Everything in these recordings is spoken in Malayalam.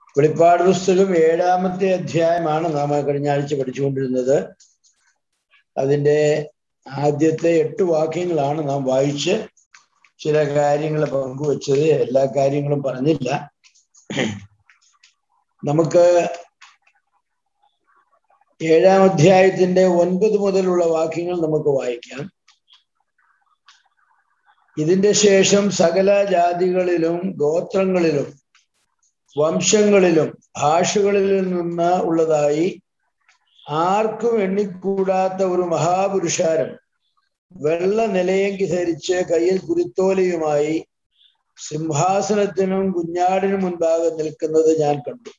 വെളിപ്പാട് പുസ്തകം ഏഴാമത്തെ അധ്യായമാണ് നാം കഴിഞ്ഞ ആഴ്ച പഠിച്ചുകൊണ്ടിരുന്നത് അതിൻ്റെ ആദ്യത്തെ എട്ട് വാക്യങ്ങളാണ് നാം വായിച്ച് ചില കാര്യങ്ങൾ പങ്കുവച്ചത് എല്ലാ കാര്യങ്ങളും പറഞ്ഞില്ല നമുക്ക് ഏഴാം അധ്യായത്തിന്റെ ഒൻപത് മുതലുള്ള വാക്യങ്ങൾ നമുക്ക് വായിക്കാം ഇതിന്റെ ശേഷം സകല ജാതികളിലും ഗോത്രങ്ങളിലും വംശങ്ങളിലും ഭാഷകളിലും നിന്ന് ഉള്ളതായി ആർക്കും എണ്ണിക്കൂടാത്ത ഒരു മഹാപുരുഷാരം വെള്ള നിലയങ്കി ധരിച്ച് കയ്യിൽ കുരുത്തോലയുമായി സിംഹാസനത്തിനും കുഞ്ഞാടിനും മുൻപാകെ നിൽക്കുന്നത് ഞാൻ കണ്ടു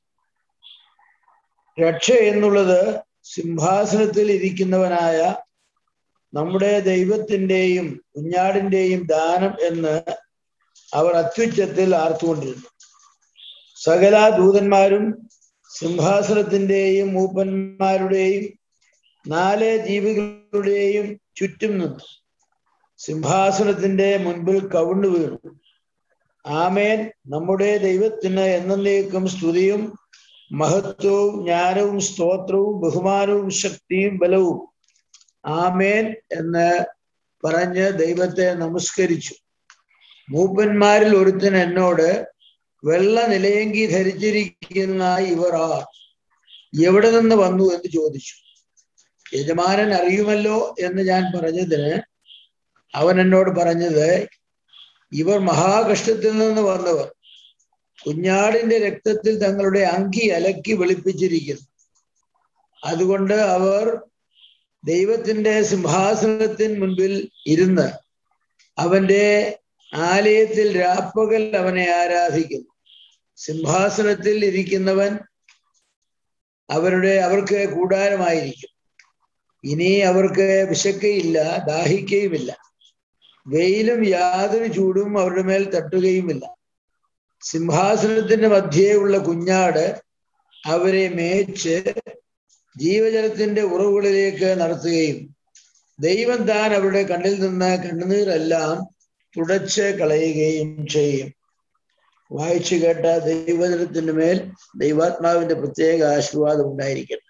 രക്ഷ എന്നുള്ളത് സിംഹാസനത്തിൽ ഇരിക്കുന്നവനായ നമ്മുടെ ദൈവത്തിൻ്റെയും കുഞ്ഞാടിൻ്റെയും ദാനം എന്ന് അവർ അത്യുച്ചത്തിൽ ആർത്തുകൊണ്ടിരുന്നു സകല ദൂതന്മാരും സിംഹാസനത്തിൻ്റെയും മൂപ്പന്മാരുടെയും നാല് ജീവികളുടെയും ചുറ്റും നിന്നു സിംഹാസനത്തിന്റെ മുൻപിൽ കവിണ്ണു വീണു ആമേൻ നമ്മുടെ ദൈവത്തിന് എന്നേക്കും സ്തുതിയും മഹത്വവും ജ്ഞാനവും സ്തോത്രവും ബഹുമാനവും ശക്തിയും ബലവും ആമേൻ എന്ന് പറഞ്ഞ് ദൈവത്തെ നമസ്കരിച്ചു മൂപ്പന്മാരിൽ ഒരുത്തൻ എന്നോട് വെള്ള നിലയങ്കി ധരിച്ചിരിക്കുന്ന ഇവർ ആ എവിടെ നിന്ന് വന്നു എന്ന് ചോദിച്ചു യജമാനൻ അറിയുമല്ലോ എന്ന് ഞാൻ പറഞ്ഞതിന് അവൻ എന്നോട് പറഞ്ഞത് ഇവർ മഹാകഷ്ടത്തിൽ നിന്ന് വന്നവർ കുഞ്ഞാടിന്റെ രക്തത്തിൽ തങ്ങളുടെ അങ്കി അലക്കി വെളുപ്പിച്ചിരിക്കുന്നു അതുകൊണ്ട് അവർ ദൈവത്തിന്റെ സിംഹാസനത്തിന് മുൻപിൽ ഇരുന്ന് അവന്റെ ആലയത്തിൽ രാപ്പകൽ അവനെ ആരാധിക്കുന്നു സിംഹാസനത്തിൽ ഇരിക്കുന്നവൻ അവരുടെ അവർക്ക് കൂടാരമായിരിക്കും ഇനി അവർക്ക് വിശക്കയില്ല ദാഹിക്കുകയുമില്ല വെയിലും യാതൊരു ചൂടും അവരുടെ മേൽ തട്ടുകയുമില്ല സിംഹാസനത്തിന്റെ മധ്യേയുള്ള കുഞ്ഞാട് അവരെ മേച്ച് ജീവജലത്തിന്റെ ഉറവുകളിലേക്ക് നടത്തുകയും ദൈവം താൻ അവരുടെ കണ്ണിൽ നിന്ന് കണ്ണുനീരെല്ലാം തുടച്ച് കളയുകയും ചെയ്യും വായിച്ചു കേട്ട ദൈവജനത്തിന്റെ മേൽ ദൈവാത്മാവിന്റെ പ്രത്യേക ആശീർവാദം ഉണ്ടായിരിക്കട്ടെ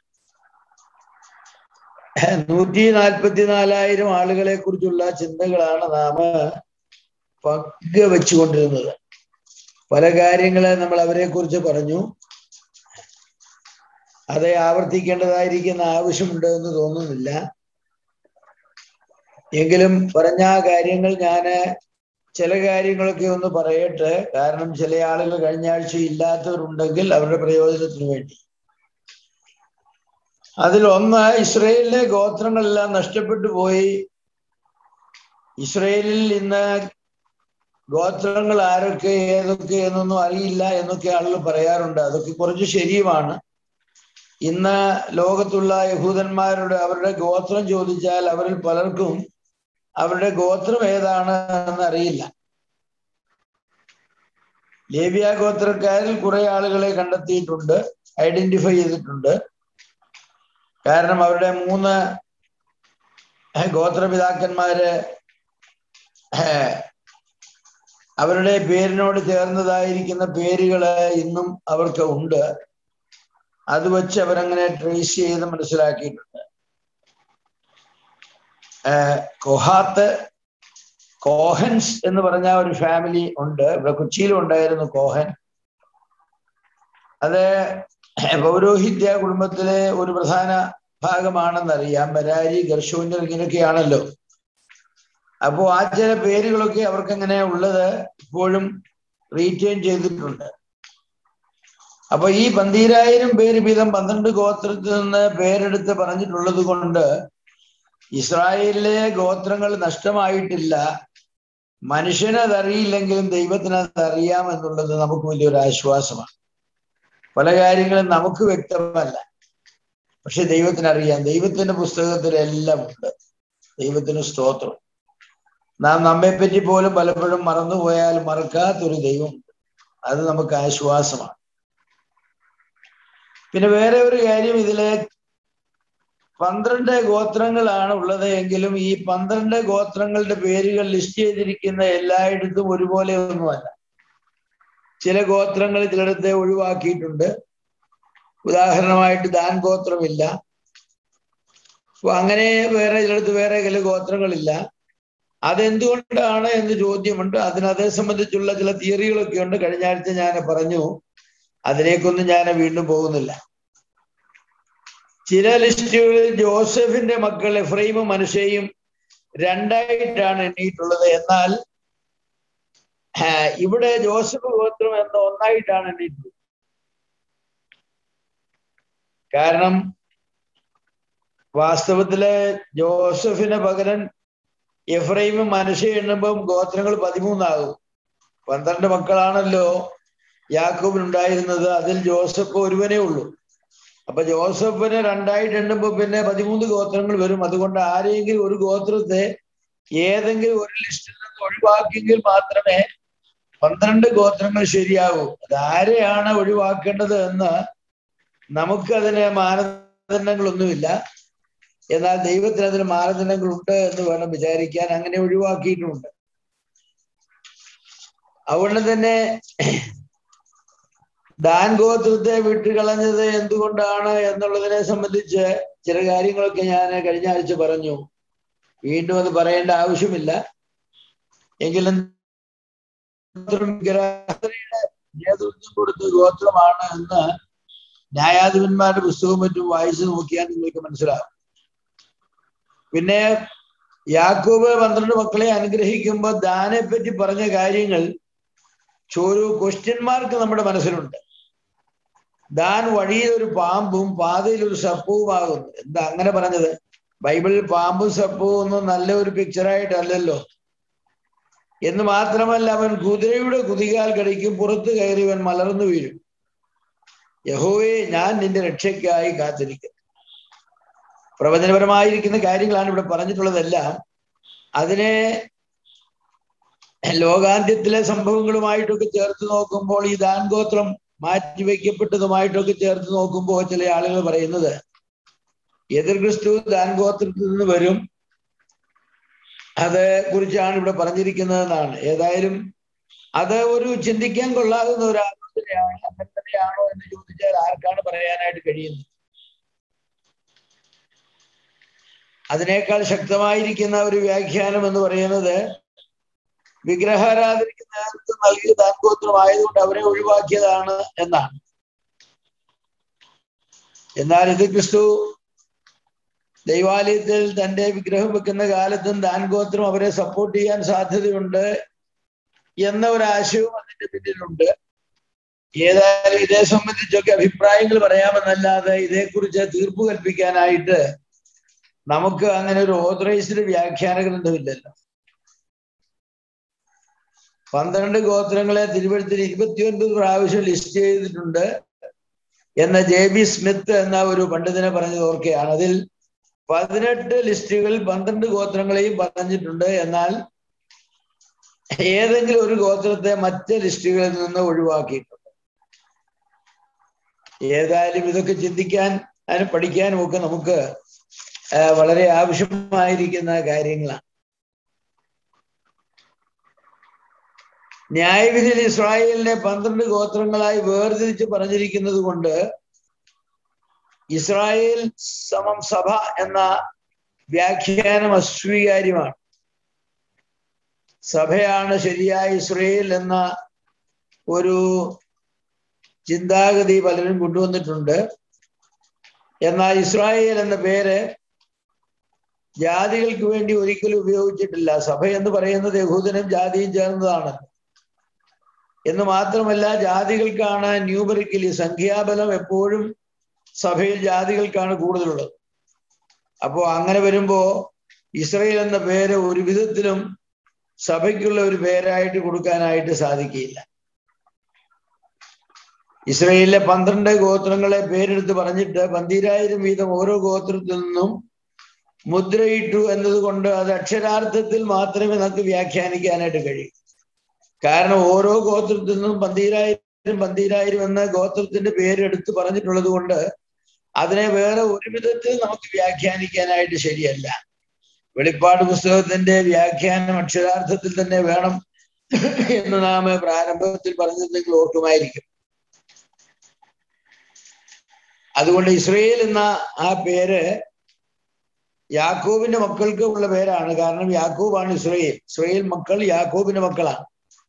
നൂറ്റി നാൽപ്പത്തിനാലായിരം ആളുകളെ കുറിച്ചുള്ള ചിന്തകളാണ് നാം പങ്കുവെച്ചുകൊണ്ടിരുന്നത് പല കാര്യങ്ങളെ നമ്മൾ അവരെ കുറിച്ച് പറഞ്ഞു അത് ആവർത്തിക്കേണ്ടതായിരിക്കുന്ന ആവശ്യമുണ്ട് എന്ന് തോന്നുന്നില്ല എങ്കിലും പറഞ്ഞ കാര്യങ്ങൾ ഞാൻ ചില കാര്യങ്ങളൊക്കെ ഒന്ന് പറയട്ടെ കാരണം ചില ആളുകൾ കഴിഞ്ഞ ആഴ്ച ഇല്ലാത്തവരുണ്ടെങ്കിൽ അവരുടെ പ്രയോജനത്തിന് വേണ്ടി അതിൽ ഒന്ന് ഇസ്രയേലിലെ ഗോത്രങ്ങളെല്ലാം നഷ്ടപ്പെട്ടു പോയി ഇസ്രയേലിൽ ഇന്ന് ഗോത്രങ്ങൾ ആരൊക്കെ ഏതൊക്കെ എന്നൊന്നും അറിയില്ല എന്നൊക്കെ ആളുകൾ പറയാറുണ്ട് അതൊക്കെ കുറച്ച് ശരിയുമാണ് ഇന്ന് ലോകത്തുള്ള യഹൂദന്മാരുടെ അവരുടെ ഗോത്രം ചോദിച്ചാൽ അവരിൽ പലർക്കും അവരുടെ ഗോത്രം ഏതാണ് എന്ന് അറിയില്ല ലേവ്യ ഗോത്രക്കാരിൽ കുറെ ആളുകളെ കണ്ടെത്തിയിട്ടുണ്ട് ഐഡന്റിഫൈ ചെയ്തിട്ടുണ്ട് കാരണം അവരുടെ മൂന്ന് ഗോത്രപിതാക്കന്മാര് അവരുടെ പേരിനോട് ചേർന്നതായിരിക്കുന്ന പേരുകള് ഇന്നും അവർക്ക് ഉണ്ട് അത് വെച്ച് അവരങ്ങനെ ട്രേസ് ചെയ്ത് മനസ്സിലാക്കിയിട്ടുണ്ട് കൊഹാത്ത് കോഹൻസ് എന്ന് പറഞ്ഞ ഒരു ഫാമിലി ഉണ്ട് ഇവിടെ കൊച്ചിയിലും ഉണ്ടായിരുന്നു കോഹൻ അത് പൗരോഹിത്യ കുടുംബത്തിലെ ഒരു പ്രധാന ഭാഗമാണെന്നറിയാം ബരാരി ഗർഷോന്യർ ഇങ്ങനെയൊക്കെയാണല്ലോ അപ്പോൾ ആ ചില പേരുകളൊക്കെ അവർക്ക് അങ്ങനെ ഉള്ളത് ഇപ്പോഴും റീറ്റെയിൻ ചെയ്തിട്ടുണ്ട് അപ്പൊ ഈ പന്തീരായിരം പേര് വീതം പന്ത്രണ്ട് ഗോത്രത്തിൽ നിന്ന് പേരെടുത്ത് പറഞ്ഞിട്ടുള്ളത് കൊണ്ട് ഇസ്രായേലിലെ ഗോത്രങ്ങൾ നഷ്ടമായിട്ടില്ല മനുഷ്യനത് അറിയില്ലെങ്കിലും ദൈവത്തിന് അത് അറിയാം എന്നുള്ളത് നമുക്ക് വലിയൊരു ആശ്വാസമാണ് പല കാര്യങ്ങളും നമുക്ക് വ്യക്തമല്ല പക്ഷെ ദൈവത്തിന് അറിയാം ദൈവത്തിന്റെ പുസ്തകത്തിലെല്ലാം ഉണ്ട് ദൈവത്തിന് സ്തോത്രം നാം നമ്മെപ്പറ്റി പോലും പലപ്പോഴും മറന്നുപോയാൽ മറക്കാത്തൊരു ദൈവമുണ്ട് അത് നമുക്ക് ആശ്വാസമാണ് പിന്നെ വേറെ ഒരു കാര്യം ഇതിലെ പന്ത്രണ്ട് ഗോത്രങ്ങളാണ് ഉള്ളത് എങ്കിലും ഈ പന്ത്രണ്ട് ഗോത്രങ്ങളുടെ പേരുകൾ ലിസ്റ്റ് ചെയ്തിരിക്കുന്ന എല്ലായിടത്തും ഒരുപോലെ ഒന്നുമല്ല ചില ഗോത്രങ്ങൾ ചിലയിടത്തെ ഒഴിവാക്കിയിട്ടുണ്ട് ഉദാഹരണമായിട്ട് ദാൻ ഗോത്രമില്ല അപ്പൊ അങ്ങനെ വേറെ ചിലടത്ത് വേറെ ചില ഗോത്രങ്ങളില്ല അതെന്തുകൊണ്ടാണ് എന്ന് ചോദ്യമുണ്ട് അതിന് അതേ സംബന്ധിച്ചുള്ള ചില തിയറികളൊക്കെ ഉണ്ട് കഴിഞ്ഞ ആഴ്ച ഞാൻ പറഞ്ഞു അതിലേക്കൊന്നും ഞാൻ വീണ്ടും പോകുന്നില്ല ചില ലിസ്റ്റുകളിൽ ജോസഫിന്റെ മക്കൾ എഫ്രൈമും മനുഷ്യയും രണ്ടായിട്ടാണ് എണ്ണിയിട്ടുള്ളത് എന്നാൽ ഇവിടെ ജോസഫ് ഗോത്രം എന്ന ഒന്നായിട്ടാണ് എണ്ണിയിട്ടുള്ളത് കാരണം വാസ്തവത്തില് ജോസഫിന് പകരം എഫ്രൈമും മനുഷ്യ എണ്ണുമ്പം ഗോത്രങ്ങൾ പതിമൂന്നാകും പന്ത്രണ്ട് മക്കളാണല്ലോ യാക്കോബിനുണ്ടായിരുന്നത് അതിൽ ജോസഫ് ഒരുവനേ ഉള്ളൂ അപ്പൊ ജോസഫിനെ രണ്ടായിട്ട് എണ്ണുമ്പോ പിന്നെ പതിമൂന്ന് ഗോത്രങ്ങൾ വരും അതുകൊണ്ട് ആരെങ്കിലും ഒരു ഗോത്രത്തെ ഏതെങ്കിലും ഒരു ലിസ്റ്റിൽ നിന്ന് ഒഴിവാക്കിയെങ്കിൽ മാത്രമേ പന്ത്രണ്ട് ഗോത്രങ്ങൾ ശരിയാകൂ അത് ആരെയാണ് ഒഴിവാക്കേണ്ടത് എന്ന് നമുക്കതിന് മാനദണ്ഡങ്ങളൊന്നുമില്ല എന്നാൽ ദൈവത്തിന് അതിന് മാനദണ്ഡങ്ങളുണ്ട് എന്ന് വേണം വിചാരിക്കാൻ അങ്ങനെ ഒഴിവാക്കിയിട്ടുമുണ്ട് അതുകൊണ്ട് തന്നെ ദാൻ ഗോത്രത്തെ വിട്ടുകളഞ്ഞത് എന്തുകൊണ്ടാണ് എന്നുള്ളതിനെ സംബന്ധിച്ച് ചില കാര്യങ്ങളൊക്കെ ഞാൻ കഴിഞ്ഞ ആഴ്ച പറഞ്ഞു വീണ്ടും അത് പറയേണ്ട ആവശ്യമില്ല എങ്കിലും നേതൃത്വം കൊടുത്ത ഗോത്രമാണ് എന്ന് ന്യായാധിപന്മാരുടെ പുസ്തകവും മറ്റും വായിച്ചു നോക്കിയാൽ നിങ്ങൾക്ക് മനസ്സിലാവും പിന്നെ യാക്കൂബ് പന്ത്രണ്ട് മക്കളെ അനുഗ്രഹിക്കുമ്പോൾ ദാനെ പറ്റി പറഞ്ഞ കാര്യങ്ങൾ ഒരു ക്വസ്റ്റ്യൻ മാർക്ക് നമ്മുടെ മനസ്സിലുണ്ട് ദാൻ വഴിയിൽ ഒരു പാമ്പും പാതയിൽ ഒരു സർപ്പവുമാകുന്നു എന്താ അങ്ങനെ പറഞ്ഞത് ബൈബിളിൽ പാമ്പും സർപ്പവും ഒന്നും നല്ല ഒരു പിക്ചറായിട്ടല്ലല്ലോ എന്ന് മാത്രമല്ല അവൻ കുതിരയുടെ കുതികാൽ കടിക്കും പുറത്ത് കയറിയവൻ മലർന്നു വീഴും യഹോവയെ ഞാൻ നിന്റെ രക്ഷയ്ക്കായി കാത്തിരിക്കുന്നു പ്രവചനപരമായിരിക്കുന്ന കാര്യങ്ങളാണ് ഇവിടെ പറഞ്ഞിട്ടുള്ളതെല്ലാം അതിനെ ലോകാന്ത്യത്തിലെ സംഭവങ്ങളുമായിട്ടൊക്കെ ചേർത്ത് നോക്കുമ്പോൾ ഈ ദാൻഗോത്രം മാറ്റിവെക്കപ്പെട്ടതുമായിട്ടൊക്കെ ചേർത്ത് നോക്കുമ്പോൾ ചില ആളുകൾ പറയുന്നത് എതിർ ക്രിസ്തു ദാൻഗോത്രത്തിൽ നിന്ന് വരും അത് കുറിച്ചാണ് ഇവിടെ പറഞ്ഞിരിക്കുന്നതെന്നാണ് ഏതായാലും അത് ഒരു ചിന്തിക്കാൻ കൊള്ളാവുന്ന ഒരു ആലോചനയാണ് അങ്ങനെ തന്നെയാണോ എന്ന് ചോദിച്ചാൽ ആർക്കാണ് പറയാനായിട്ട് കഴിയുന്നത് അതിനേക്കാൾ ശക്തമായിരിക്കുന്ന ഒരു വ്യാഖ്യാനം എന്ന് പറയുന്നത് വിഗ്രഹാരാധനയ്ക്ക് നേതൃത്വം നൽകിയ ദാൻഗോത്രം ആയതുകൊണ്ട് അവരെ ഒഴിവാക്കിയതാണ് എന്നാണ് എന്നാൽ ഇത് ക്രിസ്തു ദൈവാലയത്തിൽ തന്റെ വിഗ്രഹം വെക്കുന്ന കാലത്തും ദാൻഗോത്രം അവരെ സപ്പോർട്ട് ചെയ്യാൻ സാധ്യതയുണ്ട് എന്ന ഒരു ആശയവും അതിന്റെ പിന്നിലുണ്ട് ഏതായാലും ഇതേ സംബന്ധിച്ചൊക്കെ അഭിപ്രായങ്ങൾ പറയാമെന്നല്ലാതെ ഇതേക്കുറിച്ച് തീർപ്പ് കൽപ്പിക്കാനായിട്ട് നമുക്ക് അങ്ങനെ ഒരു ഓതറൈസ്ഡ് വ്യാഖ്യാന ഗ്രന്ഥമില്ലല്ലോ പന്ത്രണ്ട് ഗോത്രങ്ങളെ തിരുവഴുത്തിൽ ഇരുപത്തിയൊൻപത് പ്രാവശ്യം ലിസ്റ്റ് ചെയ്തിട്ടുണ്ട് എന്ന ജെ ബി സ്മിത്ത് എന്ന ഒരു പണ്ഡിതനെ പറഞ്ഞത് ഓർക്കുകയാണ് അതിൽ പതിനെട്ട് ലിസ്റ്റുകളിൽ പന്ത്രണ്ട് ഗോത്രങ്ങളെയും പറഞ്ഞിട്ടുണ്ട് എന്നാൽ ഏതെങ്കിലും ഒരു ഗോത്രത്തെ മറ്റ് ലിസ്റ്റുകളിൽ നിന്ന് ഒഴിവാക്കിയിട്ടുണ്ട് ഏതായാലും ഇതൊക്കെ ചിന്തിക്കാൻ അതിന് പഠിക്കാനും ഒക്കെ നമുക്ക് വളരെ ആവശ്യമായിരിക്കുന്ന കാര്യങ്ങളാണ് ന്യായവിധിയിൽ ഇസ്രായേലിനെ പന്ത്രണ്ട് ഗോത്രങ്ങളായി വേർതിരിച്ച് പറഞ്ഞിരിക്കുന്നത് കൊണ്ട് ഇസ്രായേൽ സമം സഭ എന്ന വ്യാഖ്യാനം അസ്വീകാര്യമാണ് സഭയാണ് ശരിയായ ഇസ്രയേൽ എന്ന ഒരു ചിന്താഗതി പലരും കൊണ്ടുവന്നിട്ടുണ്ട് എന്നാൽ ഇസ്രായേൽ എന്ന പേര് ജാതികൾക്ക് വേണ്ടി ഒരിക്കലും ഉപയോഗിച്ചിട്ടില്ല സഭ എന്ന് പറയുന്നത് യഹൂദനും ജാതിയും ചേർന്നതാണ് എന്ന് മാത്രമല്ല ജാതികൾക്കാണ് ന്യൂമറിക്കലി സംഖ്യാബലം എപ്പോഴും സഭയിൽ ജാതികൾക്കാണ് കൂടുതലുള്ളത് അപ്പോൾ അങ്ങനെ വരുമ്പോ ഇസ്രയേൽ എന്ന പേര് ഒരു വിധത്തിലും സഭയ്ക്കുള്ള ഒരു പേരായിട്ട് കൊടുക്കാനായിട്ട് സാധിക്കില്ല ഇസ്രയേലിലെ പന്ത്രണ്ട് ഗോത്രങ്ങളെ പേരെടുത്ത് പറഞ്ഞിട്ട് പന്തിരായിരം വീതം ഓരോ ഗോത്രത്തിൽ നിന്നും മുദ്രയിട്ടു എന്നതുകൊണ്ട് അത് അക്ഷരാർത്ഥത്തിൽ മാത്രമേ നമുക്ക് വ്യാഖ്യാനിക്കാനായിട്ട് കഴിയൂ കാരണം ഓരോ ഗോത്രത്തിൽ നിന്നും പന്തീരായിരം പന്തീരായിരം എന്ന ഗോത്രത്തിന്റെ പേര് എടുത്ത് പറഞ്ഞിട്ടുള്ളത് കൊണ്ട് അതിനെ വേറെ ഒരു വിധത്തിൽ നമുക്ക് വ്യാഖ്യാനിക്കാനായിട്ട് ശരിയല്ല വെളിപ്പാട് പുസ്തകത്തിന്റെ വ്യാഖ്യാനം അക്ഷരാർത്ഥത്തിൽ തന്നെ വേണം എന്ന് നാം പ്രാരംഭത്തിൽ പറഞ്ഞത് നിങ്ങൾ ഓർക്കുമായിരിക്കും അതുകൊണ്ട് ഇസ്രയേൽ എന്ന ആ പേര് യാക്കോബിന്റെ മക്കൾക്ക് ഉള്ള പേരാണ് കാരണം യാക്കോബാണ് ഇസ്രയേൽ ഇസ്രയേൽ മക്കൾ യാക്കോബിന്റെ മക്കളാണ്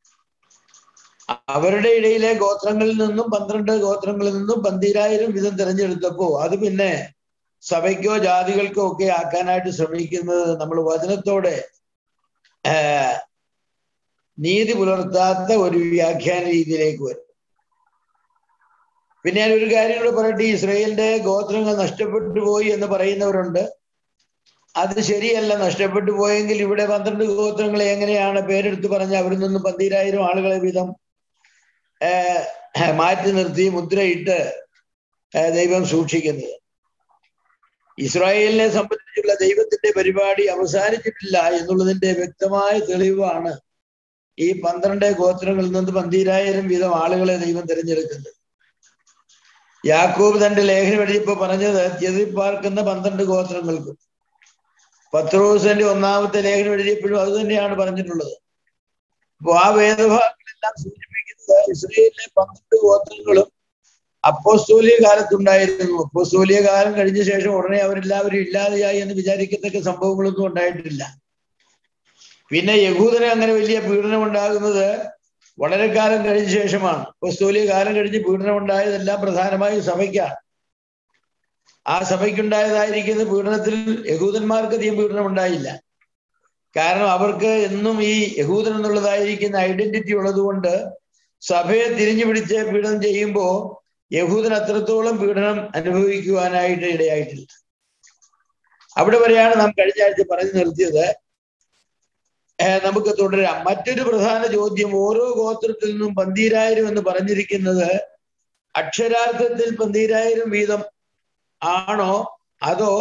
അവരുടെ ഇടയിലെ ഗോത്രങ്ങളിൽ നിന്നും പന്ത്രണ്ട് ഗോത്രങ്ങളിൽ നിന്നും പന്തിരായിരം വീതം തിരഞ്ഞെടുത്തപ്പോ അത് പിന്നെ സഭയ്ക്കോ ജാതികൾക്കോ ഒക്കെ ആക്കാനായിട്ട് ശ്രമിക്കുന്നത് നമ്മൾ വചനത്തോടെ നീതി പുലർത്താത്ത ഒരു വ്യാഖ്യാന രീതിയിലേക്ക് വരും പിന്നെ ഞാൻ ഒരു കാര്യം കൂടെ പറയട്ടെ ഇസ്രയേലിന്റെ ഗോത്രങ്ങൾ നഷ്ടപ്പെട്ടു പോയി എന്ന് പറയുന്നവരുണ്ട് അത് ശരിയല്ല നഷ്ടപ്പെട്ടു പോയെങ്കിൽ ഇവിടെ പന്ത്രണ്ട് ഗോത്രങ്ങളെ എങ്ങനെയാണ് പേരെടുത്ത് പറഞ്ഞ് അവരിൽ നിന്ന് പന്തിരായിരം ആളുകളെ വീതം മാറ്റി നിർത്തി മുദ്രയിട്ട് ദൈവം സൂക്ഷിക്കുന്നത് ഇസ്രായേലിനെ സംബന്ധിച്ചുള്ള ദൈവത്തിന്റെ പരിപാടി അവസാനിച്ചിട്ടില്ല എന്നുള്ളതിന്റെ വ്യക്തമായ തെളിവാണ് ഈ പന്ത്രണ്ട് ഗോത്രങ്ങളിൽ നിന്ന് പന്തിരായിരം വീതം ആളുകളെ ദൈവം തിരഞ്ഞെടുക്കുന്നത് യാക്കോബ് തന്റെ ലേഖനം എഴുതിയപ്പോ പറഞ്ഞത് ചെതിപ്പാർക്കുന്ന പന്ത്രണ്ട് ഗോത്രങ്ങൾക്കും പത്രോസിന്റെ ഒന്നാമത്തെ ലേഖനം എഴുതിയപ്പോഴും അത് തന്നെയാണ് പറഞ്ഞിട്ടുള്ളത് അപ്പൊ ആ വേദഭാഗങ്ങളെല്ലാം സൂചിപ്പിക്കുന്നത് ഇസ്രയേലിലെ പന്ത്രണ്ട് ഗോത്രങ്ങളും അപ്പോസ്തോലിയ കാലത്തുണ്ടായിരുന്നു അപ്പോസ്തോലിയ കാലം കഴിഞ്ഞ ശേഷം ഉടനെ അവരെല്ലാവരും ഇല്ലാതെയായി എന്ന് വിചാരിക്കത്തക്ക സംഭവങ്ങളൊന്നും ഉണ്ടായിട്ടില്ല പിന്നെ യഹൂദന് അങ്ങനെ വലിയ പീഡനം ഉണ്ടാകുന്നത് വളരെ കാലം കഴിഞ്ഞ ശേഷമാണ് അപ്പോസ്തോലിയ കാലം കഴിഞ്ഞ് പീഡനം ഉണ്ടായതെല്ലാം പ്രധാനമായും സഭയ്ക്കാണ് ആ സഭയ്ക്കുണ്ടായതായിരിക്കുന്ന പീഡനത്തിൽ യഹൂദന്മാർക്ക് അധികം പീഡനം ഉണ്ടായില്ല കാരണം അവർക്ക് എന്നും ഈ യഹൂദൻ എന്നുള്ളതായിരിക്കുന്ന ഐഡന്റിറ്റി ഉള്ളതുകൊണ്ട് സഭയെ തിരിഞ്ഞു പിടിച്ച് പീഡനം ചെയ്യുമ്പോൾ യഹൂദൻ അത്രത്തോളം പീഡനം അനുഭവിക്കുവാനായിട്ട് ഇടയായിട്ടില്ല അവിടെ വരെയാണ് നാം കഴിഞ്ഞ ആഴ്ച പറഞ്ഞു നിർത്തിയത് നമുക്ക് തുടരാം മറ്റൊരു പ്രധാന ചോദ്യം ഓരോ ഗോത്രത്തിൽ നിന്നും പന്തീരായിരം എന്ന് പറഞ്ഞിരിക്കുന്നത് അക്ഷരാർത്ഥത്തിൽ പന്തീരായിരം വീതം ആണോ അതോ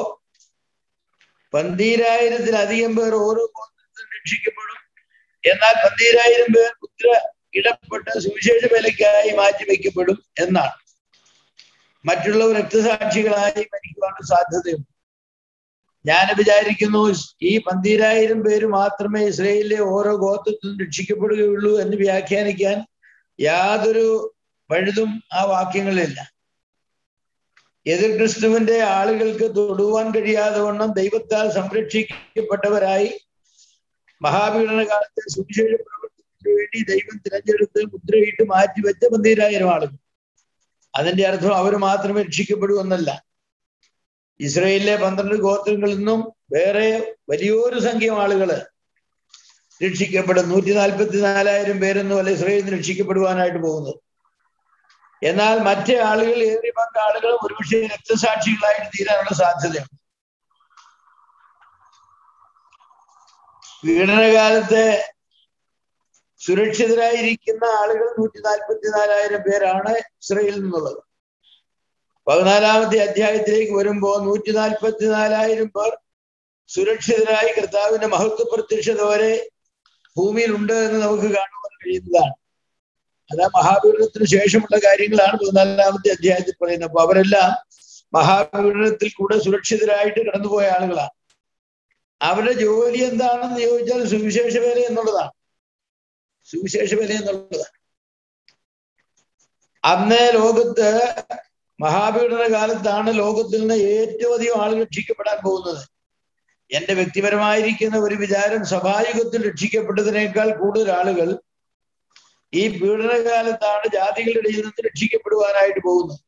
പന്തീരായിരത്തിലധികം പേർ ഓരോ ഗോത്രത്തിലും രക്ഷിക്കപ്പെടും എന്നാൽ പന്തീരായിരം പേർ മുദ്ര ഇടപെട്ട് സുവിശേഷ വിലയ്ക്കായി മാറ്റിവെക്കപ്പെടും എന്നാണ് മറ്റുള്ളവർ രക്തസാക്ഷികളായി മരിക്കുവാനുള്ള സാധ്യതയുണ്ട് ഞാൻ വിചാരിക്കുന്നു ഈ പന്തീരായിരം പേര് മാത്രമേ ഇസ്രയേലിലെ ഓരോ ഗോത്രത്തിലും രക്ഷിക്കപ്പെടുകയുള്ളൂ എന്ന് വ്യാഖ്യാനിക്കാൻ യാതൊരു പഴുതും ആ വാക്യങ്ങളിലില്ല എതിർ ക്രിസ്തുവിന്റെ ആളുകൾക്ക് തൊടുവാൻ കഴിയാതെ വണ്ണം ദൈവത്താൽ സംരക്ഷിക്കപ്പെട്ടവരായി മഹാപീഡന കാലത്തെ സുവിശേഷ പ്രവർത്തനത്തിന് വേണ്ടി ദൈവം തിരഞ്ഞെടുത്ത് മുദ്രയിട്ട് മാറ്റിവെച്ച പന്തീരായിരം ആളുകൾ അതിന്റെ അർത്ഥം അവർ മാത്രമേ രക്ഷിക്കപ്പെടൂ എന്നല്ല ഇസ്രയേലിലെ പന്ത്രണ്ട് ഗോത്രങ്ങളിൽ നിന്നും വേറെ വലിയൊരു സംഖ്യം ആളുകള് രക്ഷിക്കപ്പെടും നൂറ്റി നാൽപ്പത്തി നാലായിരം പേരൊന്നും അല്ല ഇസ്രയേലിൽ നിന്ന് രക്ഷിക്കപ്പെടുവാനായിട്ട് പോകുന്നത് എന്നാൽ മറ്റേ ആളുകൾ ഏറി പങ്ക ആളുകൾ ഒരുപക്ഷെ രക്തസാക്ഷികളായിട്ട് തീരാനുള്ള സാധ്യതയുണ്ട് പീഡനകാലത്തെ സുരക്ഷിതരായിരിക്കുന്ന ആളുകൾ നൂറ്റി നാൽപ്പത്തി നാലായിരം പേരാണ് ഇസ്രയേലിൽ നിന്നുള്ളത് പതിനാലാമത്തെ അധ്യായത്തിലേക്ക് വരുമ്പോൾ നൂറ്റി നാൽപ്പത്തി നാലായിരം പേർ സുരക്ഷിതരായി കർത്താവിന്റെ മഹത്വ പ്രത്യക്ഷത വരെ ഭൂമിയിലുണ്ട് എന്ന് നമുക്ക് കാണുവാൻ കഴിയുന്നതാണ് അതാ മഹാപീഡനത്തിന് ശേഷമുള്ള കാര്യങ്ങളാണ് പതിനാലാമത്തെ അധ്യായത്തിൽ പറയുന്നത് അപ്പൊ അവരെല്ലാം മഹാപീഡനത്തിൽ കൂടെ സുരക്ഷിതരായിട്ട് കടന്നുപോയ ആളുകളാണ് അവരുടെ ജോലി എന്താണെന്ന് ചോദിച്ചാൽ സുവിശേഷ വേല എന്നുള്ളതാണ് സുവിശേഷ വേല എന്നുള്ളതാണ് അന്നേ ലോകത്ത് മഹാപീഡന കാലത്താണ് ലോകത്തിൽ നിന്ന് ഏറ്റവും അധികം ആളുകൾ രക്ഷിക്കപ്പെടാൻ പോകുന്നത് എന്റെ വ്യക്തിപരമായിരിക്കുന്ന ഒരു വിചാരം സഭായുഗത്തിൽ രക്ഷിക്കപ്പെട്ടതിനേക്കാൾ കൂടുതൽ ആളുകൾ ഈ പീഡനകാലത്താണ് ജാതികളുടെ ഇടയിൽ നിന്ന് രക്ഷിക്കപ്പെടുവാനായിട്ട് പോകുന്നത്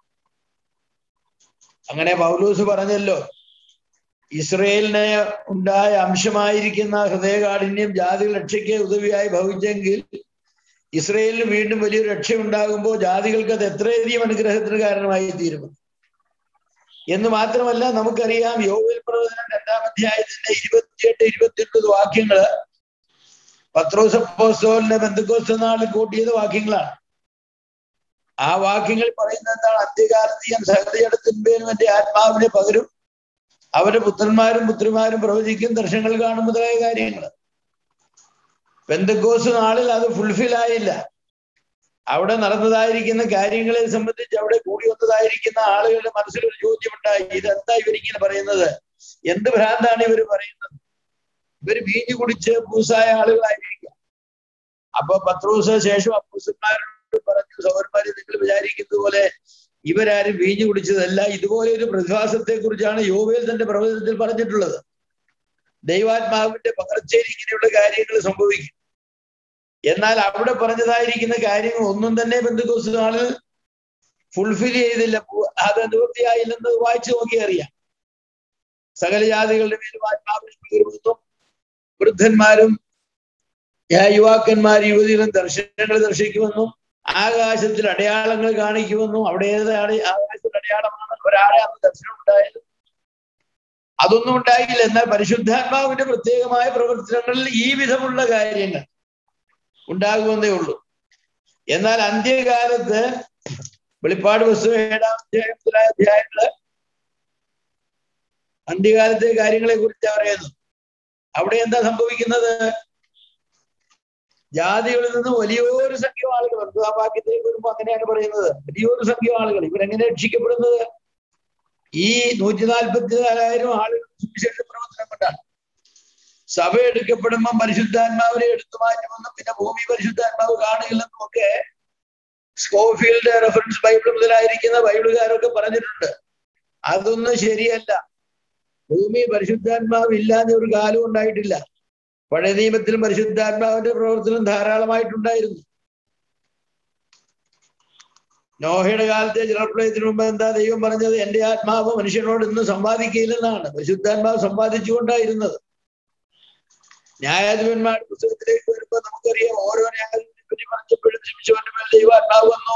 അങ്ങനെ പൗലൂസ് പറഞ്ഞല്ലോ ഇസ്രയേലിന് ഉണ്ടായ അംശമായിരിക്കുന്ന ഹൃദയകാഠിന്യം ജാതികൾ രക്ഷയ്ക്ക് ഉദവിയായി ഭവിച്ചെങ്കിൽ ഇസ്രയേലിന് വീണ്ടും വലിയൊരു രക്ഷ ഉണ്ടാകുമ്പോൾ ജാതികൾക്ക് അത് എത്രയധികം അനുഗ്രഹത്തിന് കാരണമായി തീരും എന്ന് മാത്രമല്ല നമുക്കറിയാം യോവിൽ പ്രവചനം രണ്ടാം അധ്യായത്തിന്റെ ഇരുപത്തിയെട്ട് ഇരുപത്തിയൊൻപത് വാക്യങ്ങള് പത്രോസപ്പോസ്തോലിന്റെ ബന്ധുക്കോസ്ത നാളിൽ കൂട്ടിയത് വാക്യങ്ങളാണ് ആ വാക്യങ്ങൾ പറയുന്നത് എന്താണ് അന്ത്യകാലത്ത് ഞാൻ സഹൃദയടത്തിന്മേലും എന്റെ ആത്മാവിനെ പകരും അവരുടെ പുത്രന്മാരും പുത്രിമാരും പ്രവചിക്കും ദർശനങ്ങൾ കാണും മുതലായ കാര്യങ്ങൾ പെന്തക്കോസ് നാളിൽ അത് ഫുൾഫിൽ ആയില്ല അവിടെ നടന്നതായിരിക്കുന്ന കാര്യങ്ങളെ സംബന്ധിച്ച് അവിടെ കൂടി വന്നതായിരിക്കുന്ന ആളുകളുടെ മനസ്സിലൊരു ചോദ്യമുണ്ടായി ഇതെന്താ ഇവരിങ്ങനെ പറയുന്നത് എന്ത് ഭ്രാന്താണ് ഇവർ പറയുന്നത് ഇവർ വീഞ്ഞു കുടിച്ച് പൂസായ ആളുകളായിരിക്കാം അപ്പൊ പത്രൂസ് ശേഷം അപ്പൂസന്മാരോട് പറഞ്ഞു സൗരന്മാര് നിങ്ങൾ വിചാരിക്കുന്നത് പോലെ ഇവരാരും വീഞ്ഞു കുടിച്ചതല്ല ഇതുപോലെ ഒരു പ്രതിഭാസത്തെ കുറിച്ചാണ് യോവേൽ തന്റെ പ്രവചനത്തിൽ പറഞ്ഞിട്ടുള്ളത് ദൈവാത്മാവിന്റെ പകർച്ചയിൽ ഇങ്ങനെയുള്ള കാര്യങ്ങൾ സംഭവിക്കും എന്നാൽ അവിടെ പറഞ്ഞതായിരിക്കുന്ന കാര്യങ്ങൾ ഒന്നും തന്നെ ബന്ധുക്കോസ് നാളിൽ ഫുൾഫിൽ ചെയ്തില്ല അത് നിവൃത്തിയായില്ലെന്ന് വായിച്ചു നോക്കി അറിയാം സകല ജാതികളുടെ മേലും ആത്മാവിനെ പകരുമെന്നും വൃദ്ധന്മാരും യുവാക്കന്മാർ യുവതികളും ദർശനങ്ങൾ ദർശിക്കുമെന്നും ആകാശത്തിൽ അടയാളങ്ങൾ കാണിക്കുമെന്നും അവിടെ ഏതാണ് ആകാശത്തിൽ അടയാളമാണ് ഒരാളെ അന്ന് ദർശനം ഉണ്ടായത് അതൊന്നും ഉണ്ടായില്ല എന്നാൽ പരിശുദ്ധാത്മാവിന്റെ പ്രത്യേകമായ പ്രവർത്തനങ്ങളിൽ ഈ വിധമുള്ള കാര്യങ്ങൾ ഉണ്ടാകുമെന്നേ ഉള്ളൂ എന്നാൽ അന്ത്യകാലത്ത് വെളിപ്പാട് പുസ്തകം ഏഴാം അധ്യായം മുതലായ അധ്യായങ്ങള് അന്ത്യകാലത്തെ കാര്യങ്ങളെ കുറിച്ച് പറയുന്നു അവിടെ എന്താ സംഭവിക്കുന്നത് ജാതികളിൽ നിന്ന് വലിയൊരു സംഖ്യ ആളുകൾ ഒൻപതാം വാക്യത്തിലേക്ക് വരുമ്പോൾ അങ്ങനെയാണ് പറയുന്നത് വലിയൊരു സംഖ്യ ആളുകൾ ഇവരെങ്ങനെ രക്ഷിക്കപ്പെടുന്നത് ഈ നൂറ്റി നാൽപ്പത്തി നാലായിരം ആളുകൾ സുവിശേഷ പ്രവർത്തനം കൊണ്ടാണ് സഭ എടുക്കപ്പെടുമ്പോൾ പരിശുദ്ധാത്മാവിനെ എടുത്തു മാറ്റുമെന്നും പിന്നെ ഭൂമി പരിശുദ്ധാത്മാവ് കാണില്ലെന്നും ഒക്കെ സ്കോഫീൽഡ് റെഫറൻസ് ബൈബിൾ മുതലായിരിക്കുന്ന ബൈബിളുകാരൊക്കെ പറഞ്ഞിട്ടുണ്ട് അതൊന്നും ശരിയല്ല ഭൂമി പരിശുദ്ധാത്മാവ് ഇല്ലാതെ ഒരു കാലം ഉണ്ടായിട്ടില്ല പഴയ നിയമത്തിലും പരിശുദ്ധാത്മാവിന്റെ പ്രവർത്തനം ധാരാളമായിട്ടുണ്ടായിരുന്നു നോഹയുടെ കാലത്തെ ജലപ്രളയത്തിന് മുമ്പ് എന്താ ദൈവം പറഞ്ഞത് എന്റെ ആത്മാവ് മനുഷ്യനോട് ഇന്ന് സംവാദിക്കില്ലെന്നാണ് പരിശുദ്ധാത്മാവ് സംവാദിച്ചുകൊണ്ടായിരുന്നത് ന്യായാധിപന്മാർ പുസ്തകത്തിലേക്ക് വരുമ്പോൾ നമുക്കറിയാം ഓരോ ന്യായാധിപനെ പറ്റി പറഞ്ഞപ്പോഴും ശിംശോന്റെ മേൽ ദൈവാത്മാവ് വന്നു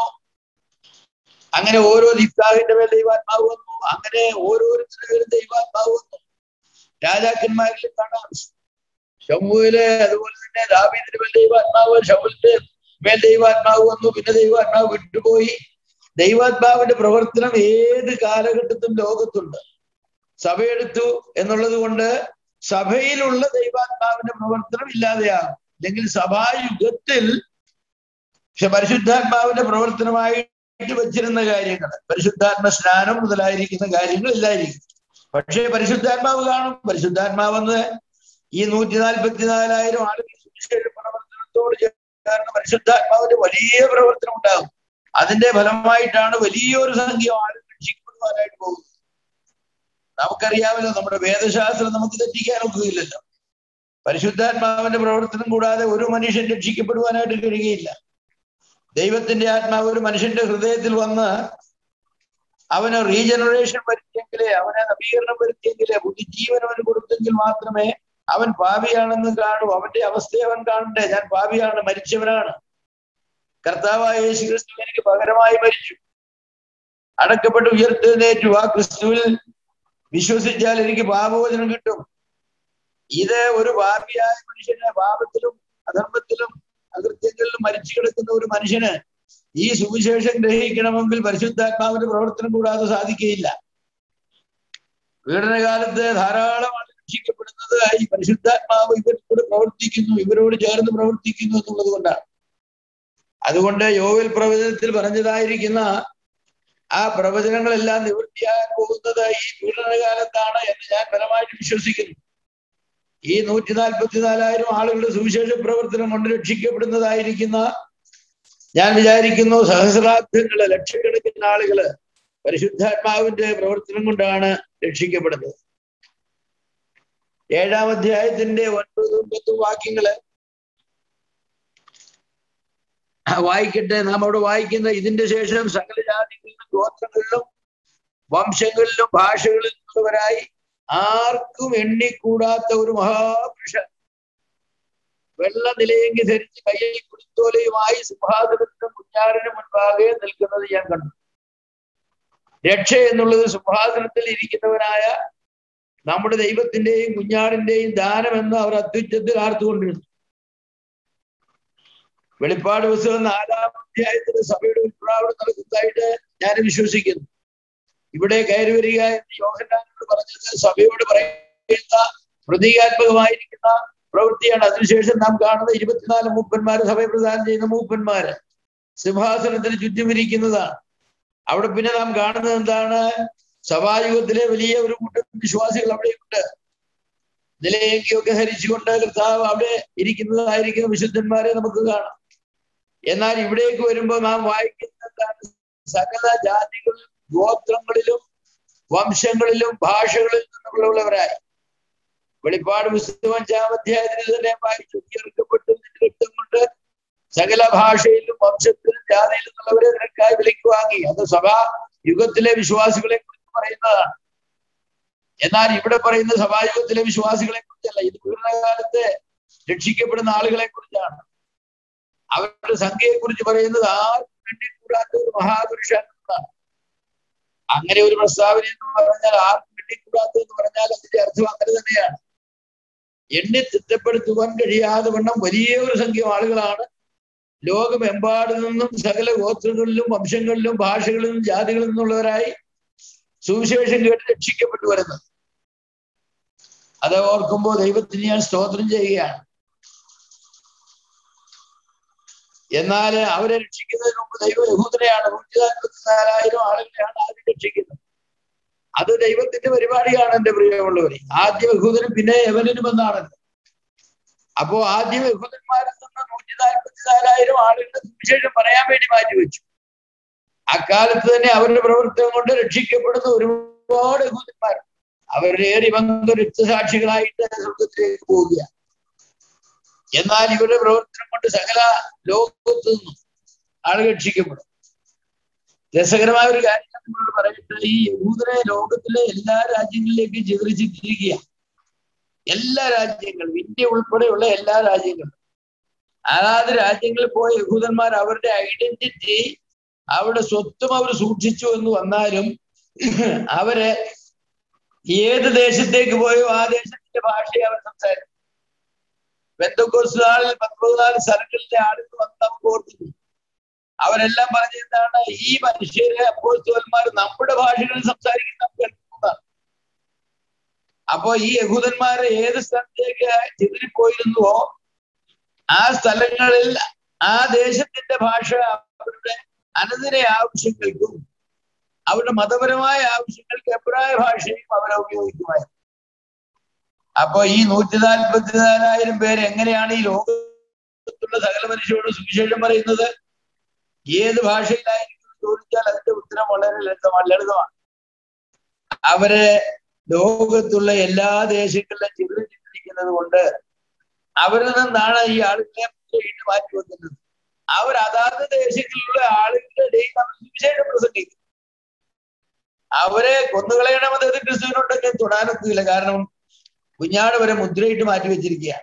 അങ്ങനെ ഓരോ നിഫ്താഹിന്റെ മേൽ ദൈവാത്മാവ് വന്നു അങ്ങനെ ഓരോരുത്തരുടെ പേരും ദൈവാത്മാവ് വന്നു രാജാക്കന്മാരിൽ കാണാം ഷമുവില് അതുപോലെ തന്നെ ദാവീദിന്റെ മേൽ ദൈവാത്മാവ് ഷമുലിന്റെ മേൽ ദൈവാത്മാവ് വന്നു പിന്നെ ദൈവാത്മാവ് വിട്ടുപോയി ദൈവാത്മാവിന്റെ പ്രവർത്തനം ഏത് കാലഘട്ടത്തും ലോകത്തുണ്ട് സഭയെടുത്തു എന്നുള്ളത് കൊണ്ട് സഭയിലുള്ള ദൈവാത്മാവിന്റെ പ്രവർത്തനം ഇല്ലാതെയാകും അല്ലെങ്കിൽ സഭായുഗത്തിൽ പക്ഷെ പരിശുദ്ധാത്മാവിന്റെ പ്രവർത്തനമായിട്ട് വച്ചിരുന്ന കാര്യങ്ങൾ പരിശുദ്ധാത്മ സ്നാനം മുതലായിരിക്കുന്ന കാര്യങ്ങൾ ഇല്ലായിരിക്കും പക്ഷേ പരിശുദ്ധാത്മാവ് കാണും പരിശുദ്ധാത്മാവെന്ന് ഈ നൂറ്റി നാൽപ്പത്തിനാലായിരം ആളുകൾ സുവിശേഷ പ്രവർത്തനത്തോട് ചേർന്ന് പരിശുദ്ധാത്മാവിന്റെ വലിയ പ്രവർത്തനം ഉണ്ടാകും അതിന്റെ ഫലമായിട്ടാണ് വലിയൊരു സംഖ്യ ആളുകൾ രക്ഷിക്കപ്പെടുവാനായിട്ട് പോകുന്നത് നമുക്കറിയാമല്ലോ നമ്മുടെ വേദശാസ്ത്രം നമുക്ക് തെറ്റിക്കാൻ ഒക്കുകയില്ലല്ലോ പരിശുദ്ധാത്മാവിന്റെ പ്രവർത്തനം കൂടാതെ ഒരു മനുഷ്യൻ രക്ഷിക്കപ്പെടുവാനായിട്ട് കഴിയുകയില്ല ദൈവത്തിന്റെ ആത്മാവ് ഒരു മനുഷ്യന്റെ ഹൃദയത്തിൽ വന്ന് അവന് റീജനറേഷൻ വരുത്തിയെങ്കിലേ അവനെ നവീകരണം വരുത്തിയെങ്കിലേ ബുദ്ധിജീവൻ അവന് കൊടുത്തെങ്കിൽ മാത്രമേ അവൻ പാപിയാണെന്ന് കാണൂ അവന്റെ അവസ്ഥയെ അവൻ കാണണ്ടേ ഞാൻ പാപിയാണ് മരിച്ചവനാണ് കർത്താവായ യേശു ക്രിസ്തു എനിക്ക് പകരമായി മരിച്ചു അടക്കപ്പെട്ട് ഉയർത്തെഴുന്നേറ്റു ആ ക്രിസ്തുവിൽ വിശ്വസിച്ചാൽ എനിക്ക് പാപവചനം കിട്ടും ഇത് ഒരു പാപിയായ മനുഷ്യന് പാപത്തിലും അധർമ്മത്തിലും അകൃത്യങ്ങളിലും മരിച്ചു കിടക്കുന്ന ഒരു മനുഷ്യന് ഈ സുവിശേഷം ഗ്രഹിക്കണമെങ്കിൽ പരിശുദ്ധാത്മാവിന്റെ പ്രവർത്തനം കൂടാതെ സാധിക്കുകയില്ല പീഡനകാലത്ത് ധാരാളം ആളുകൾ രക്ഷിക്കപ്പെടുന്നത് ഈ പരിശുദ്ധാത്മാവ് ഇവരോട് പ്രവർത്തിക്കുന്നു ഇവരോട് ചേർന്ന് പ്രവർത്തിക്കുന്നു എന്നുള്ളത് കൊണ്ടാണ് അതുകൊണ്ട് യോവിൽ പ്രവചനത്തിൽ പറഞ്ഞതായിരിക്കുന്ന ആ പ്രവചനങ്ങളെല്ലാം നിവൃത്തിയാകാൻ പോകുന്നത് ഈ പീഡനകാലത്താണ് എന്ന് ഞാൻ ബലമായിട്ട് വിശ്വസിക്കുന്നു ഈ നൂറ്റി നാൽപ്പത്തിനാലായിരം ആളുകളുടെ സുവിശേഷ പ്രവർത്തനം കൊണ്ട് രക്ഷിക്കപ്പെടുന്നതായിരിക്കുന്ന ഞാൻ വിചാരിക്കുന്നു സഹസ്രാബ്ദങ്ങള് ലക്ഷക്കണക്കിന് ആളുകള് പരിശുദ്ധാത്മാവിന്റെ പ്രവർത്തനം കൊണ്ടാണ് രക്ഷിക്കപ്പെടുന്നത് ഏഴാം അധ്യായത്തിന്റെ ഒൻപതും പത്തും വാക്യങ്ങള് വായിക്കട്ടെ നാം അവിടെ വായിക്കുന്ന ഇതിന്റെ ശേഷം സകല ജാതികളിലും ഗോത്രങ്ങളിലും വംശങ്ങളിലും ഭാഷകളിലും ഉള്ളവരായി ആർക്കും എണ്ണിക്കൂടാത്ത ഒരു മഹാപുരുഷൻ വെള്ള നിലയെങ്കി ധരിച്ച് കയ്യിൽ കുടിത്തോലയുമായി സിംഹാസനത്തിന് കുഞ്ഞാടിന് മുൻപാകെ നിൽക്കുന്നത് ഞാൻ കണ്ടു രക്ഷ എന്നുള്ളത് സിംഹാസനത്തിൽ ഇരിക്കുന്നവനായ നമ്മുടെ ദൈവത്തിന്റെയും കുഞ്ഞാടിന്റെയും ദാനമെന്ന് അവർ അത്യുച്ചത്തിൽ ആർത്തുകൊണ്ടിരുന്നു വെളിപ്പാട് പുസ്തകം നാലാം അധ്യായത്തിൽ സഭയുടെ ഉൾപ്രാവണം നടക്കുന്നതായിട്ട് ഞാൻ വിശ്വസിക്കുന്നു ഇവിടെ കയറി വരിക എന്ന് യോഹന്നാനോട് പറഞ്ഞത് സഭയോട് പറയുന്ന പ്രതീകാത്മകമായിരിക്കുന്ന പ്രവൃത്തിയാണ് അതിനുശേഷം നാം കാണുന്ന ഇരുപത്തിനാല് മൂപ്പന്മാര് സഭയെ പ്രദാനം ചെയ്യുന്ന മൂപ്പന്മാര് സിംഹാസനത്തിന് ചുറ്റും ഇരിക്കുന്നതാണ് അവിടെ പിന്നെ നാം കാണുന്നത് എന്താണ് സഭായുഗത്തിലെ വലിയ ഒരു കൂട്ടം വിശ്വാസികൾ അവിടെയുണ്ട് നിലയെങ്കിയൊക്കെ ഹരിച്ചുകൊണ്ട് കർത്താവ് അവിടെ ഇരിക്കുന്നതായിരിക്കുന്ന വിശുദ്ധന്മാരെ നമുക്ക് കാണാം എന്നാൽ ഇവിടേക്ക് വരുമ്പോൾ നാം വായിക്കുന്നത് സകല ജാതികളിലും ഗോത്രങ്ങളിലും വംശങ്ങളിലും ഭാഷകളിൽ നിന്നുള്ളവരായി വെളിപ്പാട് പുസ്തകം അഞ്ചാം അധ്യായത്തിൽ തന്നെ വായിച്ചു ഉയർക്കപ്പെട്ടു രക്തം കൊണ്ട് സകല ഭാഷയിലും വംശത്തിലും ജാതിയിലും നിന്നുള്ളവരെ നിനക്കായി വിലയ്ക്ക് വാങ്ങി അത് സഭാ യുഗത്തിലെ വിശ്വാസികളെ കുറിച്ച് പറയുന്നതാണ് എന്നാൽ ഇവിടെ പറയുന്ന സഭായുഗത്തിലെ വിശ്വാസികളെ കുറിച്ചല്ല ഇത് പൂർണ്ണകാലത്തെ രക്ഷിക്കപ്പെടുന്ന ആളുകളെ കുറിച്ചാണ് അവരുടെ സംഖ്യയെ കുറിച്ച് പറയുന്നത് ആർക്കും വേണ്ടിക്കൂടാത്ത ഒരു മഹാപുരുഷൻ എന്നതാണ് അങ്ങനെ ഒരു പ്രസ്താവന എന്ന് പറഞ്ഞാൽ ആർക്കും വേണ്ടിക്കൂടാത്ത എന്ന് പറഞ്ഞാൽ അതിന്റെ അർത്ഥം അങ്ങനെ തന്നെയാണ് എണ്ണി തിട്ടപ്പെടുത്തുവാൻ കഴിയാതെ വണ്ണം വലിയ ഒരു സംഖ്യ ആളുകളാണ് ലോകമെമ്പാടു നിന്നും സകല ഗോത്രങ്ങളിലും വംശങ്ങളിലും ഭാഷകളിലും ജാതികളിൽ നിന്നുള്ളവരായി സുവിശേഷം കേട്ട് രക്ഷിക്കപ്പെട്ടു വരുന്നത് അത് ഓർക്കുമ്പോൾ ദൈവത്തിന് ഞാൻ സ്തോത്രം ചെയ്യുകയാണ് എന്നാൽ അവരെ രക്ഷിക്കുന്നതിന് മുമ്പ് ദൈവം യഹൂദനെയാണ് നൂറ്റി നാൽപ്പത്തി നാലായിരം ആളുകളെയാണ് ആദ്യം രക്ഷിക്കുന്നത് അത് ദൈവത്തിന്റെ പരിപാടിയാണ് എന്റെ പ്രിയമുള്ളവരെ ആദ്യം യഹൂദനും പിന്നെ യവനും എന്നാണല്ലോ അപ്പോ ആദ്യം യഹൂദന്മാരിൽ നിന്ന് നൂറ്റി നാൽപ്പത്തി നാലായിരം ആളുകളുടെ സുവിശേഷം പറയാൻ വേണ്ടി മാറ്റിവെച്ചു അക്കാലത്ത് തന്നെ അവരുടെ പ്രവർത്തനം കൊണ്ട് രക്ഷിക്കപ്പെടുന്ന ഒരുപാട് യഹൂദന്മാർ അവരേറി വന്ന രക്തസാക്ഷികളായിട്ട് സ്വർഗത്തിലേക്ക് പോവുകയാണ് എന്നാൽ ഇവരുടെ പ്രവർത്തനം കൊണ്ട് സകല ലോകത്തു നിന്നും ആളുകൾ രക്ഷിക്കപ്പെടും രസകരമായ ഒരു കാര്യം ഞാൻ നിങ്ങളോട് പറയട്ടെ ഈ യഹൂദനെ ലോകത്തിലെ എല്ലാ രാജ്യങ്ങളിലേക്കും ചിതറിച്ചിട്ടിരിക്കുക എല്ലാ രാജ്യങ്ങളും ഇന്ത്യ ഉൾപ്പെടെയുള്ള എല്ലാ രാജ്യങ്ങളും അതാത് രാജ്യങ്ങളിൽ പോയ യഹൂദന്മാർ അവരുടെ ഐഡന്റിറ്റി അവരുടെ സ്വത്തും അവർ സൂക്ഷിച്ചു എന്ന് വന്നാലും അവര് ഏത് ദേശത്തേക്ക് പോയോ ആ ദേശത്തിന്റെ ഭാഷയെ അവർ സംസാരിക്കും ബന്ധുക്കോസ് നാളിൽ പത്തൊമ്പതിനാല് സ്ഥലങ്ങളിലെ ആളുകൾ വന്ന് നമുക്ക് ഓർക്കുന്നു അവരെല്ലാം പറഞ്ഞെന്താണ് ഈ മനുഷ്യരെ അപ്പോസ്തോന്മാർ നമ്മുടെ ഭാഷകളിൽ സംസാരിക്കുന്ന നമുക്ക് കേൾക്കുന്നതാണ് അപ്പോ ഈ യഹൂദന്മാരെ ഏത് സ്ഥലത്തേക്ക് ചിതറിപ്പോയിരുന്നുവോ ആ സ്ഥലങ്ങളിൽ ആ ദേശത്തിന്റെ ഭാഷ അവരുടെ അനുദിന ആവശ്യങ്ങൾക്കും അവരുടെ മതപരമായ ആവശ്യങ്ങൾക്ക് എബ്രായ ഭാഷയും അവരെ ഉപയോഗിക്കുമായിരുന്നു അപ്പൊ ഈ നൂറ്റി നാൽപ്പത്തി നാലായിരം പേര് എങ്ങനെയാണ് ഈ ലോകത്തുള്ള സകല മനുഷ്യരോട് സുവിശേഷം പറയുന്നത് ഏത് ഭാഷയിലായിരിക്കും ചോദിച്ചാൽ അതിന്റെ ഉത്തരം വളരെ ലളിതമാണ് ലളിതമാണ് അവരെ ലോകത്തുള്ള എല്ലാ ദേശങ്ങളിലും ചിതറിച്ചിട്ടിരിക്കുന്നത് കൊണ്ട് അവരിൽ നിന്നാണ് ഈ ആളുകളെ വീണ്ടും മാറ്റി വെക്കുന്നത് അവർ അതാത് ദേശങ്ങളിലുള്ള ആളുകളുടെ ഇടയിൽ അവർ സുവിശേഷം പ്രസംഗിക്കും അവരെ കൊന്നുകളയണമെന്ന് എതിർ ക്രിസ്തുവിനുണ്ടെങ്കിൽ തൊടാനൊക്കില്ല കാരണം കുഞ്ഞാട് വരെ മുദ്രയിട്ട് മാറ്റി വെച്ചിരിക്കുകയാണ്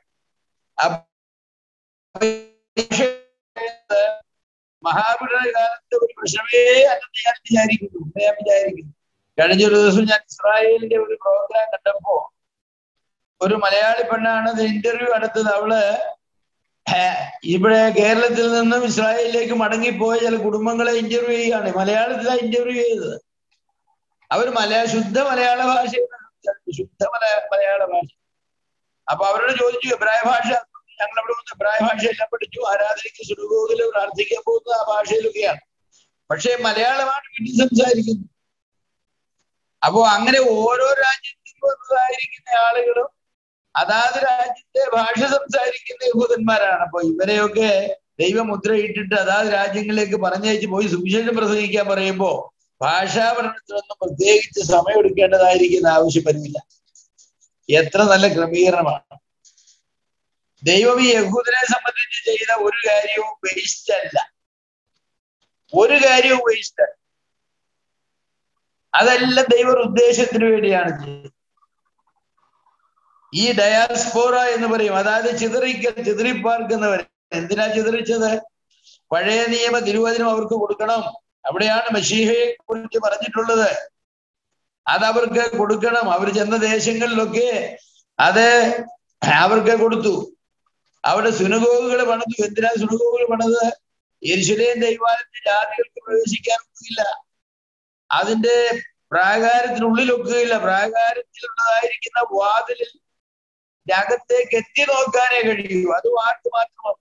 മഹാവീരുടെ കാലത്ത് ഒരു പ്രശ്നമേ അല്ലെന്ന് ഞാൻ വിചാരിക്കുന്നു ഞാൻ വിചാരിക്കുന്നു കഴിഞ്ഞ ഒരു ദിവസം ഞാൻ ഇസ്രായേലിന്റെ ഒരു പ്രോഗ്രാം കണ്ടപ്പോ ഒരു മലയാളി പെണ്ണാണ് ഇന്റർവ്യൂ നടത്തത് അവള് ഇവിടെ കേരളത്തിൽ നിന്നും ഇസ്രായേലിലേക്ക് മടങ്ങിപ്പോയ ചില കുടുംബങ്ങളെ ഇന്റർവ്യൂ ചെയ്യുകയാണ് മലയാളത്തിലാണ് ഇന്റർവ്യൂ ചെയ്തത് അവർ മലയാള ശുദ്ധ മലയാള ഭാഷയാണ് ശുദ്ധ മലയാള മലയാള ഭാഷ അപ്പൊ അവരോട് ചോദിച്ചു എബ്രായ ഭാഷ ഞങ്ങൾ അവിടെ വന്ന് എബ്രായ ഭാഷ എല്ലാം പഠിച്ചു ആരാധനയ്ക്ക് സുരൂപത്തിൽ പ്രാർത്ഥിക്കാൻ പോകുന്നത് ആ ഭാഷയിലൊക്കെയാണ് പക്ഷേ മലയാളമാണ് വീട്ടിൽ സംസാരിക്കുന്നത് അപ്പോ അങ്ങനെ ഓരോ രാജ്യത്തിൽ വന്നതായിരിക്കുന്ന ആളുകളും അതാത് രാജ്യത്തെ ഭാഷ സംസാരിക്കുന്ന യഹൂദന്മാരാണ് അപ്പൊ ഇവരെയൊക്കെ ദൈവമുദ്ര ഇട്ടിട്ട് അതാത് രാജ്യങ്ങളിലേക്ക് പറഞ്ഞയച്ച് പോയി സുവിശേഷം പ്രസംഗിക്കാൻ പറയുമ്പോ ഭാഷാപഠനത്തിനൊന്നും പ്രത്യേകിച്ച് സമയമെടുക്കേണ്ടതായിരിക്കുന്ന ആവശ്യം വരുന്നില്ല എത്ര നല്ല ക്രമീകരണമാണ് ദൈവം ഈ യഹൂദനെ സംബന്ധിച്ച് ചെയ്ത ഒരു കാര്യവും വേസ്റ്റ് അല്ല ഒരു കാര്യവും വേസ്റ്റ് അല്ല അതെല്ലാം ദൈവ ഉദ്ദേശത്തിന് വേണ്ടിയാണ് ചെയ്തത് ഈ ഡയാസ്പോറ എന്ന് പറയും അതായത് ചിതറിക്കൽ ചിതറിപ്പാർക്കുന്നവർ എന്തിനാ ചിതറിച്ചത് പഴയ നിയമ തിരുവചനം അവർക്ക് കൊടുക്കണം അവിടെയാണ് മഷീഹയെ കുറിച്ച് പറഞ്ഞിട്ടുള്ളത് അത് അവർക്ക് കൊടുക്കണം അവർ ചെന്ന ദേശങ്ങളിലൊക്കെ അത് അവർക്ക് കൊടുത്തു അവിടെ സുനഗോഗുകൾ പണിതു എന്തിനാ സുനഗോഗുകൾ പണിത് യെരുശലേം ദൈവാലയത്തിൽ ജാതികൾക്ക് പ്രവേശിക്കാൻ ഒക്കില്ല അതിന്റെ പ്രാകാരത്തിനുള്ളിൽ ഒക്കുകയില്ല പ്രാകാരത്തിലുള്ളതായിരിക്കുന്ന വാതിലിൽ അകത്തേക്ക് എത്തി നോക്കാനേ കഴിയൂ അത് വാക്ക് മാത്രമാണ്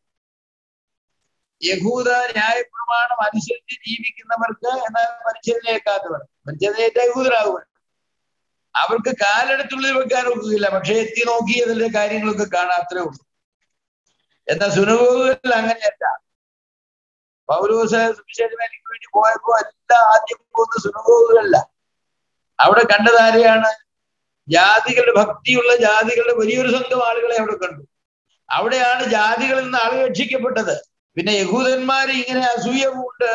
യഹൂദ ന്യായപ്രമാണം അനുസരിച്ച് ജീവിക്കുന്നവർക്ക് എന്നാൽ മനുഷ്യരിലേക്കാത്തവർ മനുഷ്യരേറ്റ യഹൂദരാകുവാൻ അവർക്ക് കാലെടുത്തുള്ളിൽ വെക്കാൻ ഒക്കില്ല പക്ഷെ എത്തി നോക്കി അതിന്റെ കാര്യങ്ങളൊക്കെ കാണാൻ അത്രേ ഉള്ളൂ എന്നാൽ സുനഗോഗുകളിൽ അങ്ങനെയല്ല പൗലോസ് സുവിശേഷ വേലയ്ക്ക് വേണ്ടി പോയപ്പോ എല്ലാം ആദ്യം പോകുന്ന സുനഗോഗുകളല്ല അവിടെ കണ്ടതാരെയാണ് ജാതികളുടെ ഭക്തിയുള്ള ജാതികളുടെ വലിയൊരു സംഘം ആളുകളെ അവിടെ കണ്ടു അവിടെയാണ് ജാതികളിൽ നിന്ന് ആളുകൾ രക്ഷിക്കപ്പെട്ടത് പിന്നെ യഹൂദന്മാര് ഇങ്ങനെ അസൂയ കൊണ്ട്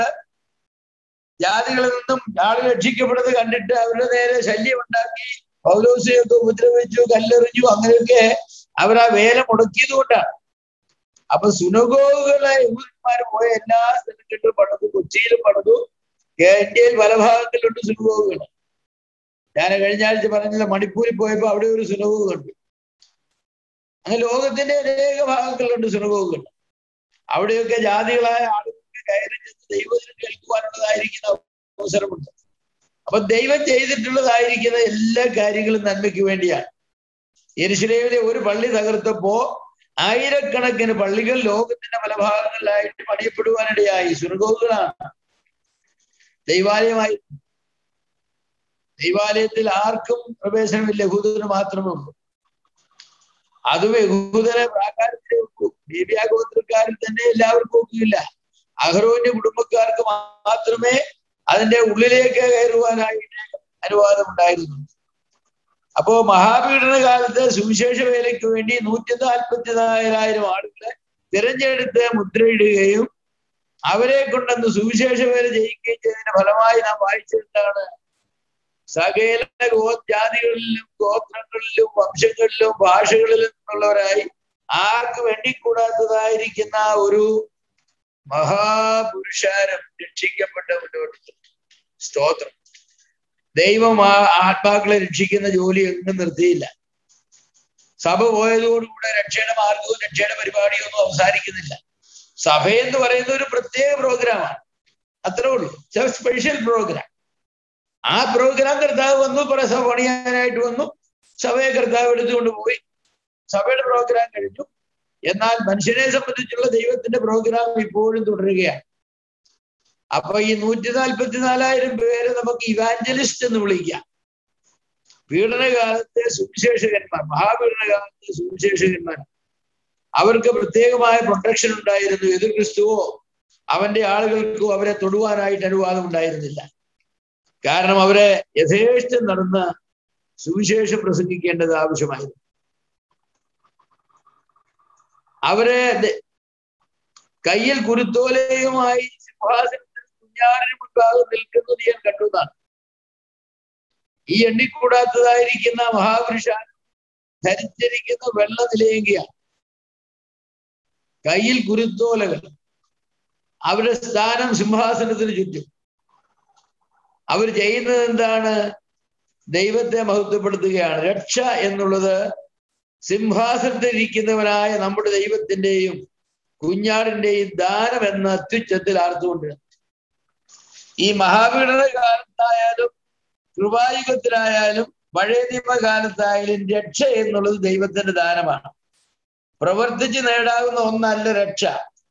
ജാതികളിൽ നിന്നും ആളുകൾ രക്ഷിക്കപ്പെട്ടത് കണ്ടിട്ട് അവരുടെ നേരെ ശല്യം ഉണ്ടാക്കി പൗലോസിയൊക്കെ ഉപദ്രവിച്ചു കല്ലെറിഞ്ഞു അങ്ങനെയൊക്കെ അവർ ആ വേല മുടക്കിയത് കൊണ്ടാണ് അപ്പൊ സുനഗോഗുകളെ യഹൂദന്മാർ പോയ എല്ലാ സ്ഥലങ്ങളിലും പണിതു കൊച്ചിയിലും പണിതു ഇന്ത്യയിൽ പല ഭാഗങ്ങളിലുണ്ട് സുനഗോഗുകൾ ഞാൻ കഴിഞ്ഞ ആഴ്ച പറഞ്ഞില്ല മണിപ്പൂരിൽ പോയപ്പോ അവിടെ ഒരു സുനഗോഗ് കണ്ടു അങ്ങനെ ലോകത്തിന്റെ അനേക ഭാഗങ്ങളിലുണ്ട് സുനഗോഗുകൾ അവിടെയൊക്കെ ജാതികളായ ആളുകൾക്ക് കയറി ചെന്ന് ദൈവത്തിന് കേൾക്കുവാനുള്ളതായിരിക്കുന്ന അവസരമുണ്ട് അപ്പൊ ദൈവം ചെയ്തിട്ടുള്ളതായിരിക്കുന്ന എല്ലാ കാര്യങ്ങളും നന്മയ്ക്ക് വേണ്ടിയാണ് എരിശിലയിലെ ഒരു പള്ളി തകർത്തപ്പോ ആയിരക്കണക്കിന് പള്ളികൾ ലോകത്തിന്റെ പല ഭാഗങ്ങളിലായിട്ട് പണിയപ്പെടുവാനിടയായി സുനഗോഗുകളാണ് ദൈവാലയമായി ദൈവാലയത്തിൽ ആർക്കും പ്രവേശനമില്ല യഹൂദന് മാത്രമേ ഉള്ളൂ അതും യഹൂദനെ പ്രാകാരത്തിലേ വെക്കൂ ബീബിയാഗോത്രക്കാരിൽ തന്നെ എല്ലാവർക്കും ഒക്കില്ല അഹ്റോന്റെ കുടുംബക്കാർക്ക് മാത്രമേ അതിന്റെ ഉള്ളിലേക്ക് കയറുവാനായിട്ട് അനുവാദം ഉണ്ടായിരുന്നു അപ്പോ മഹാപീഡന കാലത്ത് സുവിശേഷ വേലയ്ക്ക് വേണ്ടി നൂറ്റി നാൽപ്പത്തി നാലായിരം ആളുകളെ തിരഞ്ഞെടുത്ത് മുദ്രയിടുകയും അവരെ കൊണ്ടന്ന് സുവിശേഷ വേല ചെയ്യിക്കുകയും ചെയ്തതിന്റെ ഫലമായി നാം വായിച്ചെടുത്താണ് സകല ഗോ ജാതികളിലും ഗോത്രങ്ങളിലും വംശങ്ങളിലും ഭാഷകളിലും നിന്നുള്ളവരായി ആർക്ക് വേണ്ടിക്കൂടാത്തതായിരിക്കുന്ന ഒരു മഹാപുരുഷാരം രക്ഷിക്കപ്പെട്ട മുന്നോട്ട് സ്തോത്രം ദൈവം ആ ആത്മാക്കളെ രക്ഷിക്കുന്ന ജോലി എങ്ങും നിർത്തിയില്ല സഭ പോയതോടുകൂടെ രക്ഷയുടെ മാർഗവും രക്ഷയുടെ പരിപാടിയും ഒന്നും അവസാനിക്കുന്നില്ല സഭ എന്ന് പറയുന്ന ഒരു പ്രത്യേക പ്രോഗ്രാമാണ് അത്രേ ഉള്ളൂ സ്പെഷ്യൽ പ്രോഗ്രാം ആ പ്രോഗ്രാം കർത്താവ് വന്നു കുറെ സഭ പണിയാനായിട്ട് വന്നു സഭയെ കർത്താവ് എടുത്തുകൊണ്ട് പോയി സഭയുടെ പ്രോഗ്രാം കഴിഞ്ഞു എന്നാൽ മനുഷ്യനെ സംബന്ധിച്ചുള്ള ദൈവത്തിന്റെ പ്രോഗ്രാം ഇപ്പോഴും തുടരുകയാണ് അപ്പൊ ഈ നൂറ്റി നാൽപ്പത്തി നാലായിരം പേരെ നമുക്ക് ഇവാഞ്ചലിസ്റ്റ് എന്ന് വിളിക്കാം പീഡനകാലത്തെ സുവിശേഷകന്മാർ മഹാപീഡനകാലത്തെ സുവിശേഷകന്മാർ അവർക്ക് പ്രത്യേകമായ പ്രൊട്ടക്ഷൻ ഉണ്ടായിരുന്നു എതിർ ക്രിസ്തുവോ അവന്റെ ആളുകൾക്കോ അവരെ തൊടുവാനായിട്ട് അനുവാദം ഉണ്ടായിരുന്നില്ല കാരണം അവരെ യഥേഷ്ടം നടന്ന് സുവിശേഷം പ്രസംഗിക്കേണ്ടത് ആവശ്യമായിരുന്നു അവരെ കയ്യിൽ കുരുത്തോലയുമായി സിംഹാസനത്തിൽ കുഞ്ഞാറിന് മുൻപാകെ നിൽക്കുന്നത് ഞാൻ കണ്ടതാണ് ഈ എണ്ണിക്കൂടാത്തതായിരിക്കുന്ന മഹാപുരുഷൻ ധരിച്ചിരിക്കുന്ന വെള്ള നിലയെങ്കിയാണ് കയ്യിൽ കുരുത്തോലകൾ അവരുടെ സ്ഥാനം സിംഹാസനത്തിന് ചുറ്റും അവർ ചെയ്യുന്നത് എന്താണ് ദൈവത്തെ മഹത്വപ്പെടുത്തുകയാണ് രക്ഷ എന്നുള്ളത് സിംഹാസനത്തിൽ ഇരിക്കുന്നവനായ നമ്മുടെ ദൈവത്തിന്റെയും കുഞ്ഞാടിന്റെയും ദാനം എന്ന അത്യുച്ചത്തിൽ ആർത്തുകൊണ്ട് ഈ മഹാപീഡന കാലത്തായാലും കൃപായുഗത്തിലായാലും പഴയ നിയമകാലത്തായാലും രക്ഷ എന്നുള്ളത് ദൈവത്തിന്റെ ദാനമാണ് പ്രവർത്തിച്ച് നേടാവുന്ന ഒന്നല്ല രക്ഷ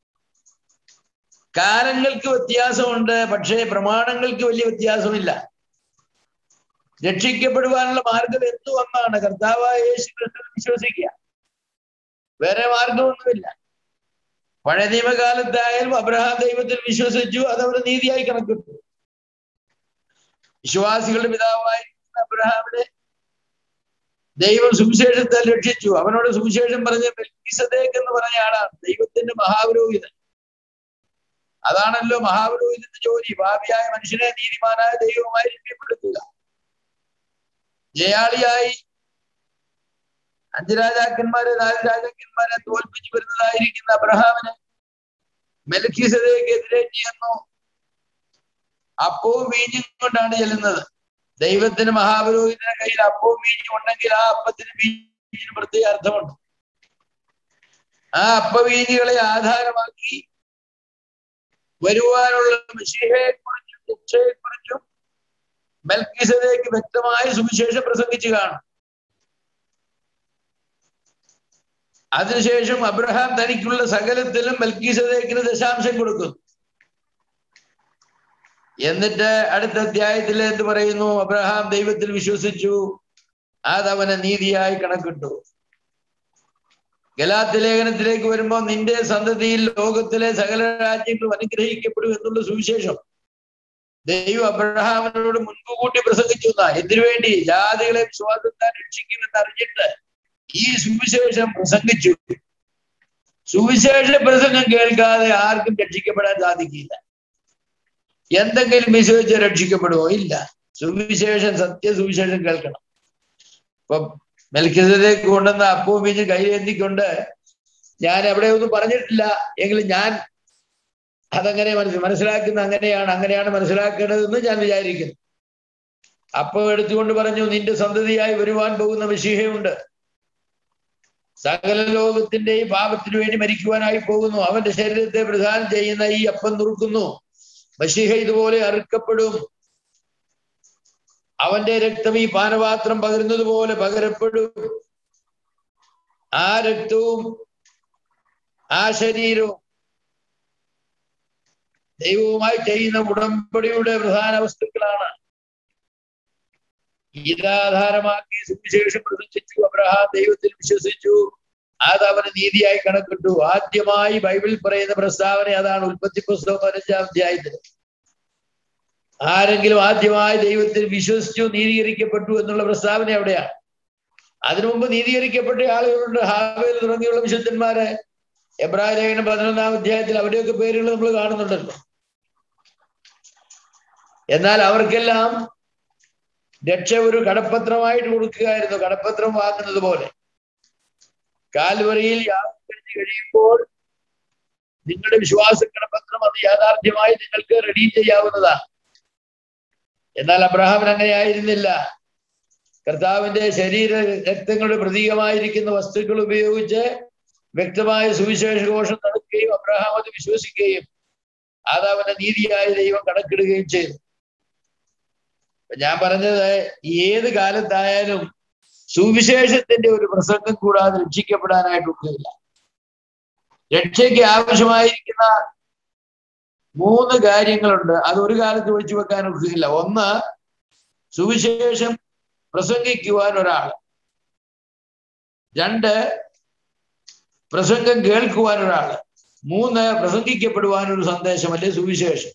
കാലങ്ങൾക്ക് വ്യത്യാസമുണ്ട് പക്ഷേ പ്രമാണങ്ങൾക്ക് വലിയ വ്യത്യാസമില്ല രക്ഷിക്കപ്പെടുവാനുള്ള മാർഗം എന്തു ഒന്നാണ് കർത്താവായ യേശു ക്രിസ്തു വിശ്വസിക്കുക വേറെ മാർഗമൊന്നുമില്ല പഴയ നിയമകാലത്തായാലും അബ്രഹാം ദൈവത്തിൽ വിശ്വസിച്ചു അത് അവർ നീതിയായി കണക്കിട്ടു വിശ്വാസികളുടെ പിതാവായി അബ്രഹാമിനെ ദൈവം സുവിശേഷത്താൽ രക്ഷിച്ചു അവനോട് സുവിശേഷം പറഞ്ഞ മെൽക്കിസദേക്ക് എന്ന് പറഞ്ഞ ആളാണ് ദൈവത്തിന്റെ മഹാപുരോഹിതൻ അതാണല്ലോ മഹാപുരോഹിതന്റെ ജോലി ഭാവിയായ മനുഷ്യനെ നീതിമാനായ ദൈവമായി രക്ഷപ്പെടുത്തുക ജയാളിയായി അഞ്ച് രാജാക്കന്മാരെ നാല് രാജാക്കന്മാരെ തോൽപ്പിച്ചു വരുന്നതായിരിക്കുന്ന അബ്രഹാമിന് മെലക്കീസതയ്ക്ക് എതിരെ ചെയ്യുന്നു അപ്പവും വീഞ്ഞും കൊണ്ടാണ് ചെല്ലുന്നത് ദൈവത്തിന് മഹാപുരോഹിതന്റെ കയ്യിൽ അപ്പവും വീഞ്ഞും ഉണ്ടെങ്കിൽ ആ അപ്പത്തിന് വീഞ്ഞിന് പ്രത്യേക അർത്ഥമുണ്ട് ആ അപ്പവീഞ്ഞുകളെ ആധാരമാക്കി വരുവാനുള്ള മിശിഹയെ കുറിച്ചും രക്ഷയെ കുറിച്ചും മെൽക്കിസതയ്ക്ക് വ്യക്തമായ സുവിശേഷം പ്രസംഗിച്ചു കാണും അതിനുശേഷം അബ്രഹാം തനിക്കുള്ള സകലത്തിലും മെൽക്കിസതേക്കിന് ദശാംശം കൊടുക്കുന്നു എന്നിട്ട് അടുത്ത അധ്യായത്തിൽ എന്ത് പറയുന്നു അബ്രഹാം ദൈവത്തിൽ വിശ്വസിച്ചു അതവനെ നീതിയായി കണക്കിട്ടു ഗലാത്ത് ലേഖനത്തിലേക്ക് വരുമ്പോൾ നിന്റെ സന്തതിയിൽ ലോകത്തിലെ സകല രാജ്യങ്ങളും അനുഗ്രഹിക്കപ്പെടും എന്നുള്ള സുവിശേഷം ദൈവം അബ്രഹാമിനോട് മുൻകൂട്ടി പ്രസംഗിച്ചു എന്നാ എന്തിനു വേണ്ടി ജാതികളെ സ്വാതന്ത്ര്യം രക്ഷിക്കുമെന്ന് അറിഞ്ഞിട്ട് ഈ സുവിശേഷം പ്രസംഗിച്ചു സുവിശേഷ പ്രസംഗം കേൾക്കാതെ ആർക്കും രക്ഷിക്കപ്പെടാൻ സാധിക്കില്ല എന്തെങ്കിലും വിശ്വസിച്ച് രക്ഷിക്കപ്പെടുമോ ഇല്ല സുവിശേഷം സത്യ സുവിശേഷം കേൾക്കണം ഇപ്പൊ മെൽക്കിതലേക്ക് കൊണ്ടുവന്ന അപ്പവും വീഞ്ഞ് കയ്യിലേന്തിക്കൊണ്ട് ഞാൻ എവിടെ ഒന്നും പറഞ്ഞിട്ടില്ല എങ്കിലും ഞാൻ അതങ്ങനെ മനസ്സിൽ മനസ്സിലാക്കുന്ന അങ്ങനെയാണ് അങ്ങനെയാണ് മനസ്സിലാക്കേണ്ടതെന്ന് ഞാൻ വിചാരിക്കുന്നു അപ്പം എടുത്തുകൊണ്ട് പറഞ്ഞു നിന്റെ സന്തതിയായി വരുവാൻ പോകുന്ന വിശീഹയുണ്ട് സകല ലോകത്തിന്റെയും പാപത്തിനു വേണ്ടി മരിക്കുവാനായി പോകുന്നു അവന്റെ ശരീരത്തെ പ്രധാനം ചെയ്യുന്ന ഈ അപ്പം നുറുക്കുന്നു മഷിഹ ഇതുപോലെ അറുക്കപ്പെടും അവന്റെ രക്തം ഈ പാനപാത്രം പകരുന്നത് പോലെ പകരപ്പെടും ആ രക്തവും ആ ശരീരവും ദൈവവുമായി ചെയ്യുന്ന ഉടമ്പടിയുടെ പ്രധാന വസ്തുക്കളാണ് ഇതാധാരമാക്കി സുവിശേഷം പ്രസംഗിച്ചു അബ്രഹാം ദൈവത്തിൽ വിശ്വസിച്ചു അത് അവന് നീതിയായി കണക്കിട്ടു ആദ്യമായി ബൈബിളിൽ പറയുന്ന പ്രസ്താവന അതാണ് ഉൽപ്പത്തി പുസ്തകം പതിനഞ്ചാം അധ്യായത്തിൽ ആരെങ്കിലും ആദ്യമായി ദൈവത്തിൽ വിശ്വസിച്ചു നീതീകരിക്കപ്പെട്ടു എന്നുള്ള പ്രസ്താവന എവിടെയാണ് അതിനു മുമ്പ് നീതീകരിക്കപ്പെട്ട ആളുകളുണ്ട് ഹാവേൽ തുടങ്ങിയുള്ള വിശുദ്ധന്മാരെ എബ്രാഹിം ലേഖനം പതിനൊന്നാം അധ്യായത്തിൽ അവരുടെയൊക്കെ പേരുകൾ നമ്മൾ കാണുന്നുണ്ടല്ലോ എന്നാൽ അവർക്കെല്ലാം രക്ഷ ഒരു കടപ്പത്രമായിട്ട് കൊടുക്കുകയായിരുന്നു കടപ്പത്രം വാങ്ങുന്നത് പോലെ കാൽവറിയിൽ യാത്ര കഴിഞ്ഞ് കഴിയുമ്പോൾ നിങ്ങളുടെ വിശ്വാസ കടപ്പത്രം അത് യാഥാർത്ഥ്യമായി നിങ്ങൾക്ക് റെഡി ചെയ്യാവുന്നതാണ് എന്നാൽ അബ്രഹാമിന് അങ്ങനെ ആയിരുന്നില്ല കർത്താവിന്റെ ശരീര രക്തങ്ങളുടെ പ്രതീകമായിരിക്കുന്ന വസ്തുക്കൾ ഉപയോഗിച്ച് വ്യക്തമായ സുവിശേഷ ഘോഷം നടക്കുകയും അബ്രഹാം അത് വിശ്വസിക്കുകയും അത് അവന്റെ നീതിയായ ദൈവം കണക്കിടുകയും ചെയ്തു ഞാൻ പറഞ്ഞത് ഏത് കാലത്തായാലും സുവിശേഷത്തിന്റെ ഒരു പ്രസംഗം കൂടാതെ രക്ഷിക്കപ്പെടാനായിട്ടൊന്നുമില്ല രക്ഷയ്ക്ക് ആവശ്യമായിരിക്കുന്ന മൂന്ന് കാര്യങ്ങളുണ്ട് അത് ഒരു കാലത്ത് ഒഴിച്ചു വെക്കാൻ ഒക്കില്ല ഒന്ന് സുവിശേഷം പ്രസംഗിക്കുവാൻ ഒരാൾ രണ്ട് പ്രസംഗം കേൾക്കുവാൻ ഒരാൾ മൂന്ന് പ്രസംഗിക്കപ്പെടുവാൻ ഒരു സന്ദേശം അല്ലെ സുവിശേഷം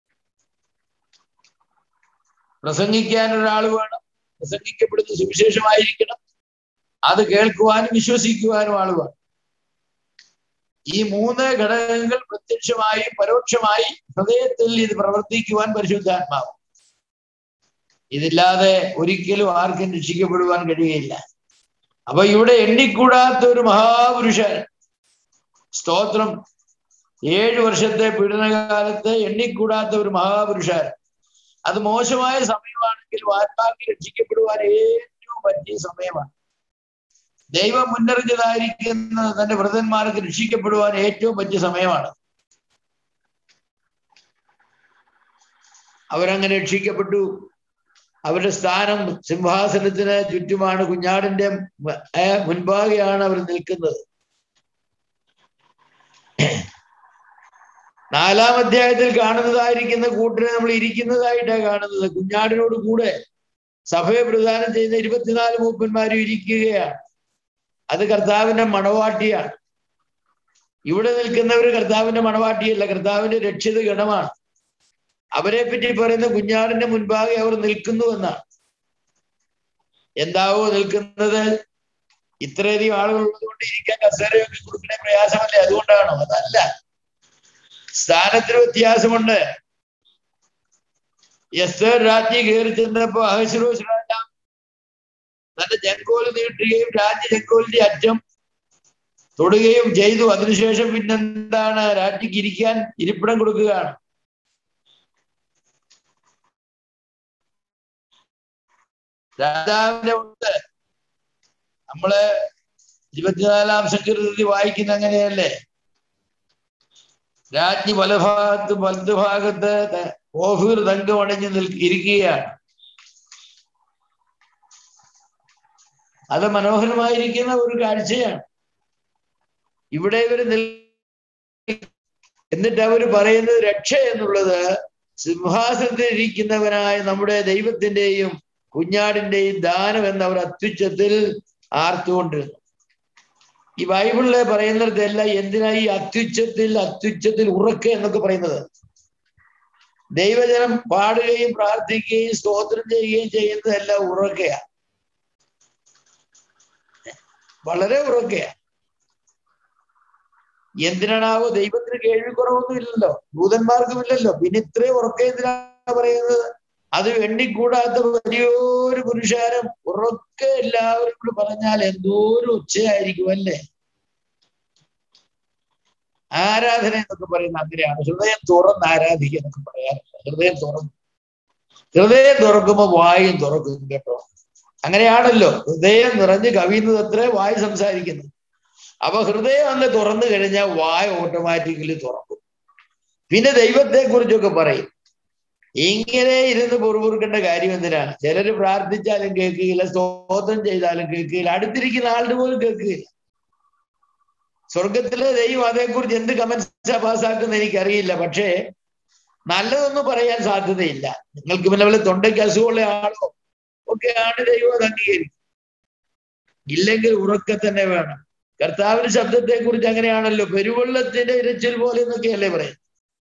പ്രസംഗിക്കാൻ ഒരാൾ വേണം പ്രസംഗിക്കപ്പെടുന്ന സുവിശേഷമായിരിക്കണം അത് കേൾക്കുവാനും വിശ്വസിക്കുവാനും ആൾ വേണം ഈ മൂന്ന് ഘടകങ്ങൾ പ്രത്യക്ഷമായി പരോക്ഷമായി ഹൃദയത്തിൽ ഇത് പ്രവർത്തിക്കുവാൻ പരിശുദ്ധാത്മാവ് ഇതില്ലാതെ ഒരിക്കലും ആർക്കും രക്ഷിക്കപ്പെടുവാൻ കഴിയുകയില്ല അപ്പൊ ഇവിടെ എണ്ണിക്കൂടാത്ത ഒരു മഹാപുരുഷൻ സ്തോത്രം ഏഴു വർഷത്തെ പീഡനകാലത്ത് എണ്ണിക്കൂടാത്ത ഒരു മഹാപുരുഷൻ അത് മോശമായ സമയമാണെങ്കിൽ ആത്മാക്കി രക്ഷിക്കപ്പെടുവാൻ ഏറ്റവും പറ്റിയ സമയമാണ് ദൈവം മുന്നറിഞ്ഞതായിരിക്കുന്ന തന്റെ വ്രതന്മാർക്ക് രക്ഷിക്കപ്പെടുവാൻ ഏറ്റവും പറ്റിയ സമയമാണ് അവരങ്ങനെ രക്ഷിക്കപ്പെട്ടു അവരുടെ സ്ഥാനം സിംഹാസനത്തിന് ചുറ്റുമാണ് കുഞ്ഞാടിന്റെ മുൻപാകെയാണ് അവർ നിൽക്കുന്നത് നാലാം അധ്യായത്തിൽ കാണുന്നതായിരിക്കുന്ന കൂട്ടിനെ നമ്മൾ ഇരിക്കുന്നതായിട്ടാണ് കാണുന്നത് കുഞ്ഞാടിനോട് കൂടെ സഭയെ പ്രദാനം ചെയ്യുന്ന ഇരുപത്തിനാല് മൂപ്പന്മാരും ഇരിക്കുകയാണ് അത് കർത്താവിന്റെ മണവാട്ടിയാണ് ഇവിടെ നിൽക്കുന്നവർ കർത്താവിന്റെ മണവാട്ടിയല്ല കർത്താവിന്റെ രക്ഷിത ഗണമാണ് അവരെ പറ്റി പറയുന്ന കുഞ്ഞാടിന്റെ മുൻപാകെ അവർ നിൽക്കുന്നു എന്നാണ് എന്താവോ നിൽക്കുന്നത് ഇത്രയധികം ആളുകൾ ഉള്ളതുകൊണ്ട് ഇരിക്കാൻ കസേരയൊക്കെ കൊടുക്കണേ പ്രയാസമല്ലേ അതുകൊണ്ടാണോ അതല്ല സ്ഥാനത്തിന് വ്യത്യാസമുണ്ട് എസ്തർ രാജ്ഞി കയറി ചെന്നപ്പോ അഹശ്രോസ് രാജാവ് തന്റെ ചെങ്കോല് നീട്ടുകയും രാജ്യ ചെങ്കോലിന്റെ അറ്റം തൊടുകയും ചെയ്തു അതിനുശേഷം പിന്നെന്താണ് രാജ്ഞിക്ക് ഇരിക്കാൻ ഇരിപ്പിടം കൊടുക്കുകയാണ് രാജാവിന്റെ ഉണ്ട് നമ്മള് ഇരുപത്തിനാലാം സങ്കീർത്തി വായിക്കുന്ന അങ്ങനെയല്ലേ രാജ്ഞി വലഭാഗത്ത് വലതുഭാഗത്ത് ഓഫീർ തങ്കം അണിഞ്ഞ് നിൽ ഇരിക്കുകയാണ് അത് മനോഹരമായിരിക്കുന്ന ഒരു കാഴ്ചയാണ് ഇവിടെ ഇവര് നിൽ എന്നിട്ട് അവർ പറയുന്നത് രക്ഷ എന്നുള്ളത് സിംഹാസനത്തിൽ ഇരിക്കുന്നവനായ നമ്മുടെ ദൈവത്തിന്റെയും കുഞ്ഞാടിന്റെയും ദാനം എന്ന് അവർ അത്യുച്ചത്തിൽ ആർത്തുകൊണ്ടിരുന്നു ഈ ബൈബിളിലെ പറയുന്നിടത്തെല്ലാം എന്തിനാ ഈ അത്യുച്ചത്തിൽ അത്യുച്ചത്തിൽ ഉറക്കെ എന്നൊക്കെ പറയുന്നത് ദൈവജനം പാടുകയും പ്രാർത്ഥിക്കുകയും സ്തോത്രം ചെയ്യുകയും ചെയ്യുന്നതെല്ലാം ഉറക്കെയാ വളരെ ഉറക്കെയാ എന്തിനാണാവോ ദൈവത്തിന് കേൾവിക്കുറവൊന്നും ഇല്ലല്ലോ ദൂതന്മാർക്കും ഇല്ലല്ലോ പിന്നെ ഇത്രയും ഉറക്കെ എന്തിനാണ് പറയുന്നത് അത് എണ്ണിക്കൂടാത്ത വലിയൊരു പുരുഷാരം ഉറക്കെ എല്ലാവരും കൂടി പറഞ്ഞാൽ എന്തോരം ഉച്ചയായിരിക്കും അല്ലേ ആരാധന എന്നൊക്കെ പറയുന്ന അങ്ങനെയാണ് ഹൃദയം തുറന്ന് ആരാധിക്കുക എന്നൊക്കെ പറയാറില്ല ഹൃദയം തുറന്ന് ഹൃദയം തുറക്കുമ്പോ വായും തുറക്കും കേട്ടോ അങ്ങനെയാണല്ലോ ഹൃദയം നിറഞ്ഞ് കവിയുന്നത് അത്ര വായു സംസാരിക്കുന്നത് അപ്പൊ ഹൃദയം അങ്ങ് തുറന്നു കഴിഞ്ഞാൽ വായ ഓട്ടോമാറ്റിക്കലി തുറക്കും പിന്നെ ദൈവത്തെ കുറിച്ചൊക്കെ പറയും ഇങ്ങനെ ഇരുന്ന് പുറപുറുക്കേണ്ട കാര്യം എന്തിനാണ് ചിലര് പ്രാർത്ഥിച്ചാലും കേൾക്കുകയില്ല സ്തോത്രം ചെയ്താലും കേൾക്കുകയില്ല അടുത്തിരിക്കുന്ന ആളുടെ പോലും കേൾക്കുകയില്ല സ്വർഗത്തിലെ ദൈവം അതേക്കുറിച്ച് എന്ത് കമന്റ്സാ പാസ്സാക്കുന്ന എനിക്കറിയില്ല പക്ഷേ നല്ലതൊന്നും പറയാൻ സാധ്യതയില്ല നിങ്ങൾക്ക് പിന്നെ വല്ല തൊണ്ടയ്ക്ക് അസുഖമുള്ള ആളോ ഒക്കെയാണ് ദൈവം അത് അംഗീകരിക്കും ഇല്ലെങ്കിൽ ഉറക്കെ തന്നെ വേണം കർത്താവിന്റെ ശബ്ദത്തെ കുറിച്ച് അങ്ങനെയാണല്ലോ പെരുവെള്ളത്തിന്റെ ഇരച്ചിൽ പോലെ എന്നൊക്കെയല്ലേ പറയും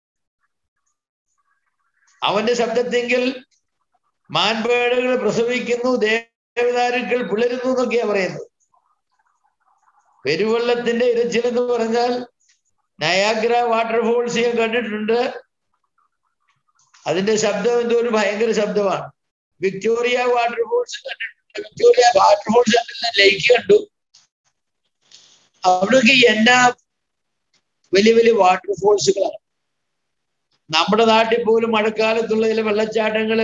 അവന്റെ ശബ്ദത്തെങ്കിൽ മാൻപേടകൾ പ്രസവിക്കുന്നു ദേവദാരുക്കൾ പിളരുന്നു എന്നൊക്കെയാ പറയുന്നത് പെരുവെള്ളത്തിന്റെ ഇരച്ചിൽ എന്ന് പറഞ്ഞാൽ നയാഗ്ര വാട്ടർഫോൾസ് ഞാൻ കണ്ടിട്ടുണ്ട് അതിന്റെ ശബ്ദം എന്തോ ഒരു ഭയങ്കര ശബ്ദമാണ് വിക്ടോറിയ വാട്ടർഫോൾസ് കണ്ടിട്ടുണ്ട് വിക്ടോറിയ വാട്ടർഫോൾസ് കണ്ടില്ല ലേക്ക് കണ്ടു അവിടെയൊക്കെ എന്നാ വലിയ വലിയ വാട്ടർഫോൾസുകളാണ് നമ്മുടെ നാട്ടിൽ പോലും മഴക്കാലത്തുള്ള ചില വെള്ളച്ചാട്ടങ്ങള്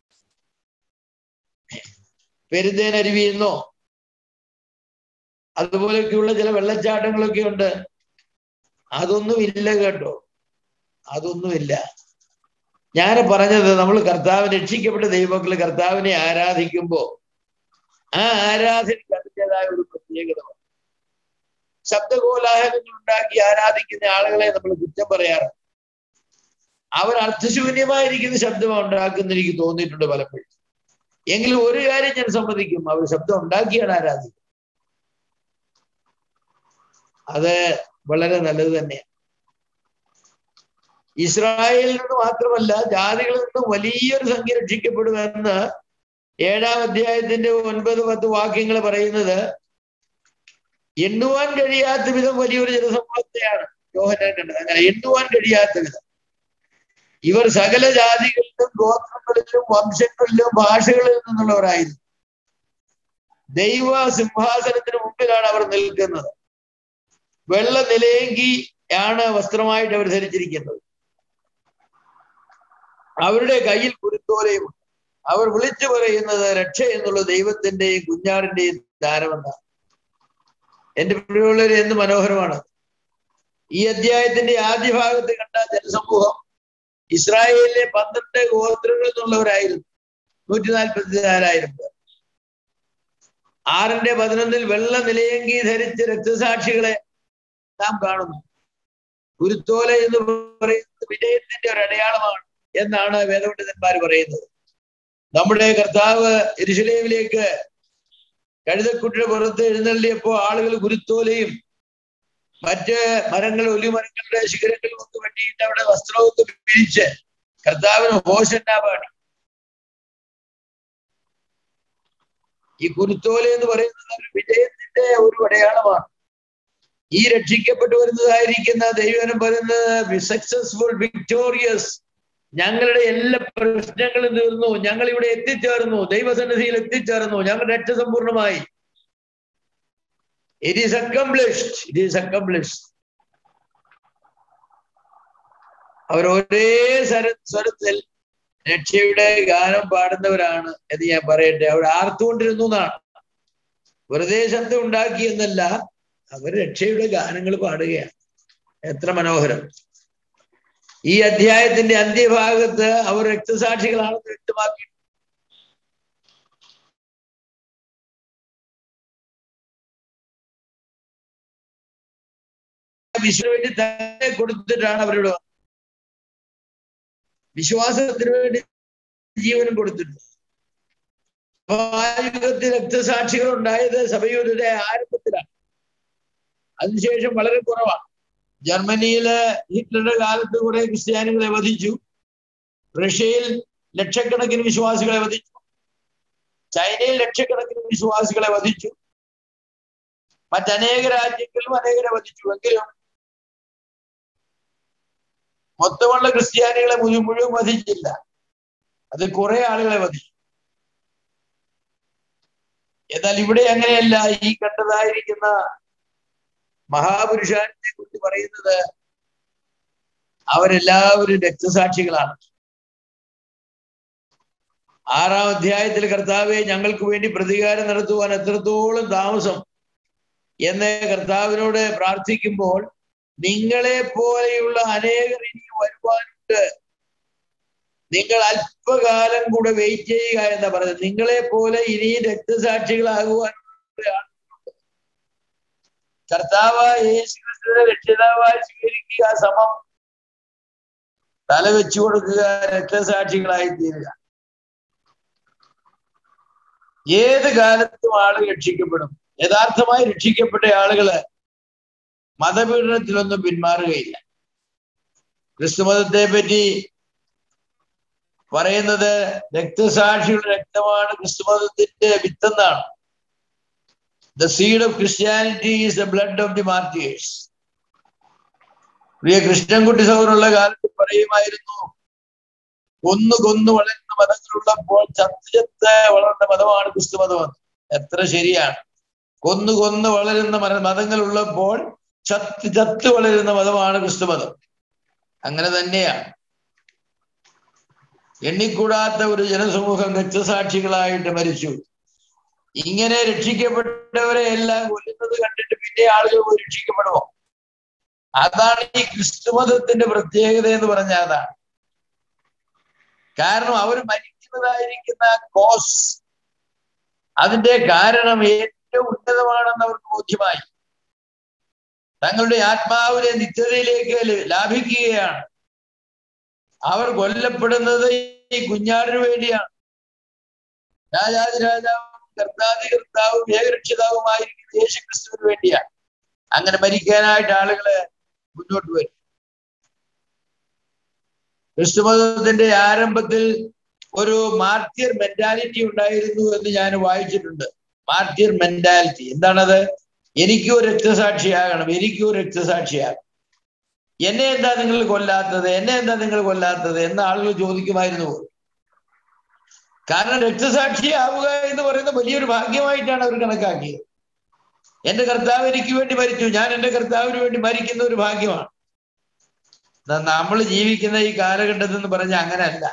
പെരുന്തേനരുവിയെന്നോ അതുപോലെയൊക്കെയുള്ള ചില വെള്ളച്ചാട്ടങ്ങളൊക്കെ ഉണ്ട് അതൊന്നും ഇല്ല കേട്ടോ അതൊന്നുമില്ല ഞാൻ പറഞ്ഞത് നമ്മൾ കർത്താവ് രക്ഷിക്കപ്പെട്ട ദൈവങ്ങൾ കർത്താവിനെ ആരാധിക്കുമ്പോ ആ ആരാധനയ്ക്ക് അതിൻ്റെതായ ഒരു പ്രത്യേകത ശബ്ദകോലാഹലങ്ങൾ ഉണ്ടാക്കി ആരാധിക്കുന്ന ആളുകളെ നമ്മൾ കുറ്റം പറയാറുണ്ട് അവർ അർത്ഥശൂന്യമായിരിക്കുന്ന ശബ്ദമാണ് ഉണ്ടാക്കുന്ന എനിക്ക് തോന്നിയിട്ടുണ്ട് പലപ്പോഴും എങ്കിലും ഒരു കാര്യം ഞാൻ സമ്മതിക്കും അവർ ശബ്ദം ഉണ്ടാക്കിയാണ് ആരാധിക്കുന്നത് അത് വളരെ നല്ലത് തന്നെയാണ് ഇസ്രായേലിൽ നിന്ന് മാത്രമല്ല ജാതികളിൽ നിന്ന് വലിയൊരു സംഖ്യ രക്ഷിക്കപ്പെടുമെന്ന് ഏഴാം അധ്യായത്തിന്റെ ഒൻപത് പത്ത് വാക്യങ്ങൾ പറയുന്നത് എണ്ണുവാൻ കഴിയാത്ത വിധം വലിയൊരു ജനസമൂഹത്തെയാണ് യോഹനാൻ കണ്ടത് അങ്ങനെ എണ്ണുവാൻ കഴിയാത്ത വിധം ഇവർ സകല ജാതികളിലും ഗോത്രങ്ങളിലും വംശങ്ങളിലും ഭാഷകളിൽ നിന്നുള്ളവരായിരുന്നു ദൈവ സിംഹാസനത്തിന് മുമ്പിലാണ് അവർ നിൽക്കുന്നത് വെള്ള നിലയെങ്കി ആണ് വസ്ത്രമായിട്ട് അവർ ധരിച്ചിരിക്കുന്നത് അവരുടെ കയ്യിൽ കുരുത്തോലയും അവർ വിളിച്ചു പറയുന്നത് രക്ഷ എന്നുള്ള ദൈവത്തിന്റെയും കുഞ്ഞാടിന്റെയും ദാനമെന്നാണ് എന്റെ പ്രിയമുള്ളവർ എന്ത് മനോഹരമാണ് ഈ അധ്യായത്തിന്റെ ആദ്യ ഭാഗത്ത് കണ്ട ജനസമൂഹം ഇസ്രായേലിലെ പന്ത്രണ്ട് ഗോത്രങ്ങളിൽ നിന്നുള്ളവരായിരുന്നു നൂറ്റി നാൽപ്പത്തി നാലായിരം പേർ ആറിന്റെ പതിനൊന്നിൽ വെള്ള നിലയങ്കി ധരിച്ച രക്തസാക്ഷികളെ നാം കാണുന്നു കുരുത്തോല എന്ന് പറയുന്നത് വിജയത്തിന്റെ ഒരു അടയാളമാണ് എന്നാണ് വേദപണ്ഡിതന്മാർ പറയുന്നത് നമ്മുടെ കർത്താവ് എരുശലേമിലേക്ക് കഴുതക്കുട്ടിയുടെ പുറത്ത് എഴുന്നള്ളിയപ്പോ ആളുകൾ കുരുത്തോലയും മറ്റ് മരങ്ങൾ ഒലിമരങ്ങളുടെ ശിഖരങ്ങളും ഒക്കെ വെട്ടിയിട്ട് അവിടെ വസ്ത്രമൊക്കെ പിരിച്ച് കർത്താവിന് ഹോഷന്ന പാടി ഈ കുരുത്തോല എന്ന് പറയുന്നത് ഒരു വിജയത്തിന്റെ ഒരു അടയാളമാണ് ഈ രക്ഷിക്കപ്പെട്ടു വരുന്നതായിരിക്കുന്ന ദൈവനം പറയുന്നത് സക്സസ്ഫുൾ വിക്ടോറിയസ് ഞങ്ങളുടെ എല്ലാ പ്രശ്നങ്ങളും തീർന്നു ഞങ്ങൾ ഇവിടെ എത്തിച്ചേർന്നു ദൈവസന്നിധിയിൽ എത്തിച്ചേർന്നു ഞങ്ങളുടെ രക്ഷ സമ്പൂർണമായി it is accomplished it is accomplished അവർ ഒരേ സ്വര സ്വരത്തിൽ രക്ഷയുടെ ഗാനം പാടുന്നവരാണ് എന്ന് ഞാൻ പറയട്ടെ അവർ ആർത്തുകൊണ്ടിരുന്നു എന്നാണ് വെറുതെ ശബ്ദം ഉണ്ടാക്കി എന്നല്ല അവർ രക്ഷയുടെ ഗാനങ്ങൾ പാടുകയാണ് എത്ര മനോഹരം ഈ അധ്യായത്തിന്റെ അന്ത്യഭാഗത്ത് അവർ രക്തസാക്ഷികളാണെന്ന് വ്യക്തമാക്കി വിശ്വ വേണ്ടി തന്നെ കൊടുത്തിട്ടാണ് അവരോട് വിശ്വാസത്തിന് വേണ്ടി ജീവനും കൊടുത്തിട്ടുണ്ട് സഭായുഗത്തിൽ രക്തസാക്ഷികൾ ഉണ്ടായത് സഭയുടെ ആരംഭത്തിലാണ് അതിനുശേഷം വളരെ കുറവാണ് ജർമ്മനിയില് ഹിറ്റ്ലറുടെ കാലത്ത് കുറെ ക്രിസ്ത്യാനികളെ വധിച്ചു റഷ്യയിൽ ലക്ഷക്കണക്കിന് വിശ്വാസികളെ വധിച്ചു ചൈനയിൽ ലക്ഷക്കണക്കിന് വിശ്വാസികളെ വധിച്ചു മറ്റനേക രാജ്യങ്ങളിലും അനേകരെ വധിച്ചു എങ്കിലും മൊത്തമുള്ള ക്രിസ്ത്യാനികളെ മുഴുവൻ മുഴുവൻ വധിച്ചില്ല അത് കുറെ ആളുകളെ വധിച്ചു എന്നാൽ ഇവിടെ അങ്ങനെയല്ല ഈ കണ്ടതായിരിക്കുന്ന മഹാപുരുഷാനെ കുറിച്ച് പറയുന്നത് അവരെല്ലാവരും രക്തസാക്ഷികളാണ് ആറാം അധ്യായത്തിൽ കർത്താവെ ഞങ്ങൾക്ക് വേണ്ടി പ്രതികാരം നടത്തുവാൻ എത്രത്തോളം താമസം എന്ന് കർത്താവിനോട് പ്രാർത്ഥിക്കുമ്പോൾ നിങ്ങളെ പോലെയുള്ള അനേകർ ഇനി വരുവാനുണ്ട് നിങ്ങൾ അല്പകാലം കൂടെ വെയിറ്റ് ചെയ്യുക എന്ന് പറഞ്ഞത് നിങ്ങളെ പോലെ ഇനിയും രക്തസാക്ഷികളാകുവാൻ കർത്താവായ യേശു ക്രിസ്തുവിനെ രക്ഷിതാവായി സ്വീകരിക്കുക സമം തല വെച്ചു കൊടുക്കുക രക്തസാക്ഷികളായി തീരുക ഏത് കാലത്തും ആളുകൾ രക്ഷിക്കപ്പെടും യഥാർത്ഥമായി രക്ഷിക്കപ്പെട്ട ആളുകള് മതപീഡനത്തിലൊന്നും പിന്മാറുകയില്ല ക്രിസ്തുമതത്തെ പറ്റി പറയുന്നത് രക്തസാക്ഷിയുടെ രക്തമാണ് ക്രിസ്തുമതത്തിന്റെ വിത്തെന്നാണ് the seed of Christianity is the blood of the martyrs പ്രിയ കൃഷ്ണൻകുട്ടി സൗറുള്ള കാലത്ത് പറയുമായിരുന്നു കൊന്നു കൊന്നു വളരുന്ന മതങ്ങളുള്ളപ്പോൾ ചത്ത് ചത്ത് വളർന്ന മതമാണ് ക്രിസ്തുമതമെന്ന് എത്ര ശരിയാണ് കൊന്നു കൊന്നു വളരുന്ന മത മതങ്ങൾ ഉള്ളപ്പോൾ ചത്ത് ചത്ത് വളരുന്ന മതമാണ് ക്രിസ്തുമതം അങ്ങനെ തന്നെയാണ് എണ്ണിക്കൂടാത്ത ഒരു ജനസമൂഹം രക്തസാക്ഷികളായിട്ട് മരിച്ചു ഇങ്ങനെ രക്ഷിക്കപ്പെട്ടവരെ എല്ലാം കൊല്ലുന്നത് കണ്ടിട്ട് പിന്നെ ആളുകൾ പോയി രക്ഷിക്കപ്പെടുമോ അതാണ് ഈ ക്രിസ്തുമതത്തിന്റെ പ്രത്യേകത എന്ന് പറഞ്ഞാൽ അതാണ് കാരണം അവർ മരിക്കുന്നതായിരിക്കുന്ന കോസ് അതിന്റെ കാരണം ഏറ്റവും ഉന്നതമാണെന്ന് അവർക്ക് ബോധ്യമായി തങ്ങളുടെ ആത്മാവിനെ നിത്യതയിലേക്ക് ലാഭിക്കുകയാണ് അവർ കൊല്ലപ്പെടുന്നത് ഈ കുഞ്ഞാടിന് വേണ്ടിയാണ് രാജാതി രാജാവും കർത്താതി കർത്താവും ഏകരക്ഷിതാവുമായിരിക്കുന്ന യേശു ക്രിസ്തുവിന് വേണ്ടിയാണ് അങ്ങനെ മരിക്കാനായിട്ട് ആളുകള് മുന്നോട്ട് വരും ക്രിസ്തുമതത്തിന്റെ ആരംഭത്തിൽ ഒരു മാർട്ടിയർ മെന്റാലിറ്റി ഉണ്ടായിരുന്നു എന്ന് ഞാൻ വായിച്ചിട്ടുണ്ട് മാർട്ടിയർ മെന്റാലിറ്റി എന്താണത് എനിക്കും രക്തസാക്ഷിയാകണം എനിക്കും രക്തസാക്ഷിയാകണം എന്നെ എന്താ നിങ്ങൾ കൊല്ലാത്തത് എന്നെ എന്താ നിങ്ങൾ കൊല്ലാത്തത് എന്ന് ആളുകൾ ചോദിക്കുമായിരുന്നു കാരണം രക്തസാക്ഷിയാവുക എന്ന് പറയുന്ന വലിയൊരു ഭാഗ്യമായിട്ടാണ് അവർ കണക്കാക്കിയത് എന്റെ കർത്താവ് എനിക്ക് വേണ്ടി മരിച്ചു ഞാൻ എന്റെ കർത്താവിന് വേണ്ടി മരിക്കുന്ന ഒരു ഭാഗ്യമാണ് നമ്മൾ ജീവിക്കുന്ന ഈ കാലഘട്ടത്തിൽ എന്ന് പറഞ്ഞാൽ അങ്ങനെയല്ല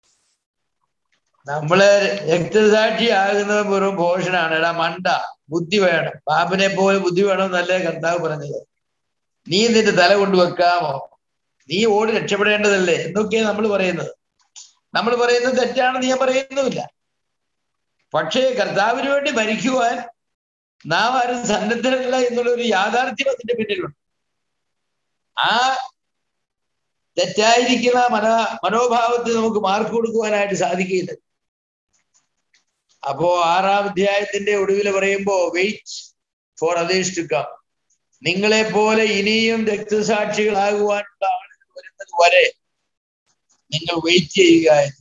നമ്മള് രക്തസാക്ഷി ആകുന്നത് വെറും ഭോഷനാണ് എടാ മണ്ട ബുദ്ധി വേണം പാപ്പിനെ പോലെ ബുദ്ധി വേണം എന്നല്ലേ കർത്താവ് പറഞ്ഞത് നീ നിന്റെ തല കൊണ്ട് വെക്കാമോ നീ ഓടി രക്ഷപ്പെടേണ്ടതല്ലേ എന്നൊക്കെയാണ് നമ്മൾ പറയുന്നത് നമ്മൾ പറയുന്നത് തെറ്റാണെന്ന് ഞാൻ പറയുന്നുമില്ല പക്ഷേ കർത്താവിന് വേണ്ടി മരിക്കുവാൻ നാം ആരും സന്നദ്ധരല്ല എന്നുള്ള ഒരു യാഥാർത്ഥ്യം അതിന്റെ പിന്നിലുണ്ട് ആ തെറ്റായിരിക്കുന്ന മനോ മനോഭാവത്തിന് നമുക്ക് മാർക്ക് കൊടുക്കുവാനായിട്ട് സാധിക്കില്ല അപ്പോ ആറാം അധ്യായത്തിന്റെ ഒടുവിൽ പറയുമ്പോ wait for others to come നിങ്ങളെ പോലെ ഇനിയും രക്തസാക്ഷികളാകുവാനുള്ള ആളുകൾ വരുന്നത് വരെ നിങ്ങൾ വെയിറ്റ് ചെയ്യുക എന്ന്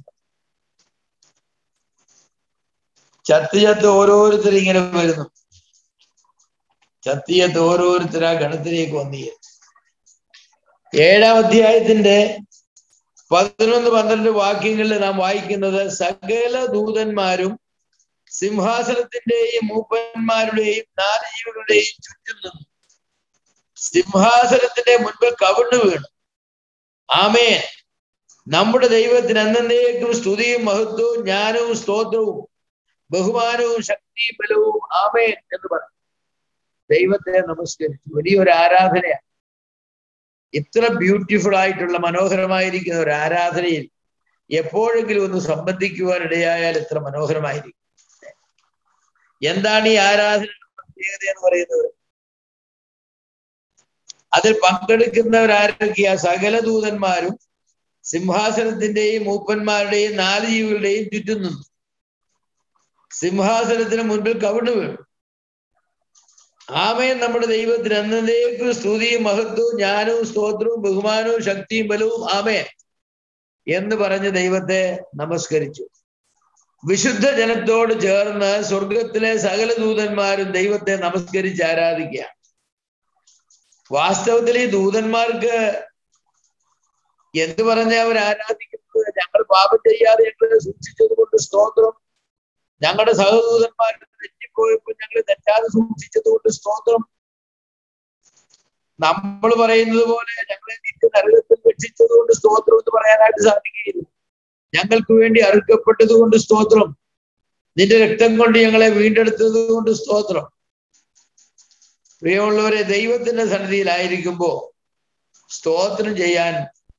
ചത്ത് ചത്ത് ഓരോരുത്തരും ഇങ്ങനെ വരുന്നു ചത്ത് ചത്ത് ഓരോരുത്തർ ആ ഗണത്തിലേക്ക് വന്നു ഏഴാം അധ്യായത്തിന്റെ പതിനൊന്ന് പന്ത്രണ്ട് വാക്യങ്ങളിൽ നാം വായിക്കുന്നത് സകല ദൂതന്മാരും സിംഹാസനത്തിന്റെയും മൂപ്പന്മാരുടെയും നാല് ജീവികളുടെയും ചുറ്റും നിന്നു സിംഹാസനത്തിന്റെ മുൻപിൽ കവിണ്ണു വീണു ആമേൻ നമ്മുടെ ദൈവത്തിന് എന്നേക്കും സ്തുതിയും മഹത്വവും ജ്ഞാനവും സ്തോത്രവും ബഹുമാനവും ശക്തി ബലവും ആമേൻ എന്ന് പറഞ്ഞു ദൈവത്തെ നമസ്കരിച്ചു വലിയൊരു ആരാധനയാണ് ഇത്ര ബ്യൂട്ടിഫുൾ ആയിട്ടുള്ള മനോഹരമായിരിക്കുന്ന ഒരു ആരാധനയിൽ എപ്പോഴെങ്കിലും ഒന്ന് സംബന്ധിക്കുവാൻ ഇടയായാൽ എത്ര മനോഹരമായിരിക്കും എന്താണ് ഈ ആരാധനയുടെ പ്രത്യേകത എന്ന് പറയുന്നത് അതിൽ പങ്കെടുക്കുന്നവരാരൊക്കെയാ സകല ദൂതന്മാരും സിംഹാസനത്തിന്റെയും മൂപ്പന്മാരുടെയും നാല് ജീവികളുടെയും ചുറ്റും നിന്നു സിംഹാസനത്തിന് മുൻപിൽ കവിണ്ണു വീണു ആമേൻ നമ്മുടെ ദൈവത്തിന് എന്നേക്കും സ്തുതിയും മഹത്വവും ജ്ഞാനവും സ്തോത്രവും ബഹുമാനവും ശക്തിയും ബലവും ആമേൻ എന്ന് പറഞ്ഞ് ദൈവത്തെ നമസ്കരിച്ചു വിശുദ്ധ ജനത്തോട് ചേർന്ന് സ്വർഗത്തിലെ സകല ദൂതന്മാരും ദൈവത്തെ നമസ്കരിച്ച് ആരാധിക്കുകയാണ് വാസ്തവത്തിൽ ഈ ദൂതന്മാർക്ക് എന്ത് പറഞ്ഞ അവർ ആരാധിക്കുന്നത് ഞങ്ങൾ പാപം ചെയ്യാതെ ഞങ്ങളെ സൂക്ഷിച്ചത് കൊണ്ട് സ്തോത്രം ഞങ്ങളുടെ സഹദൂതന്മാർ തെറ്റിപ്പോയപ്പോൾ ഞങ്ങൾ തെറ്റാതെ സൂക്ഷിച്ചത് കൊണ്ട് സ്തോത്രം നമ്മൾ പറയുന്നത് പോലെ ഞങ്ങളെ നിത്യ നരകത്തിൽ രക്ഷിച്ചത് കൊണ്ട് സ്തോത്രം എന്ന് പറയാനായിട്ട് സാധിക്കുകയില്ല ഞങ്ങൾക്ക് വേണ്ടി അറുക്കപ്പെട്ടത് കൊണ്ട് സ്തോത്രം നിന്റെ രക്തം കൊണ്ട് ഞങ്ങളെ വീണ്ടെടുത്തത് കൊണ്ട് സ്തോത്രം പ്രിയമുള്ളവരെ ദൈവത്തിന്റെ സന്നിധിയിലായിരിക്കുമ്പോ സ്തോത്രം ചെയ്യാൻ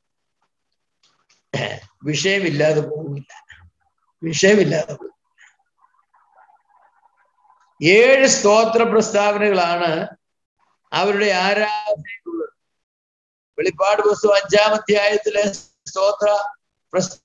വിഷയമില്ലാതെ പോകില്ല വിഷയമില്ലാതെ പോകും ഏഴ് സ്തോത്ര പ്രസ്താവനകളാണ് അവരുടെ ആരാധനയുള്ളത് വെളിപ്പാട് പുസ്തകം അഞ്ചാം അധ്യായത്തിലെ സ്തോത്ര പ്രസ്ത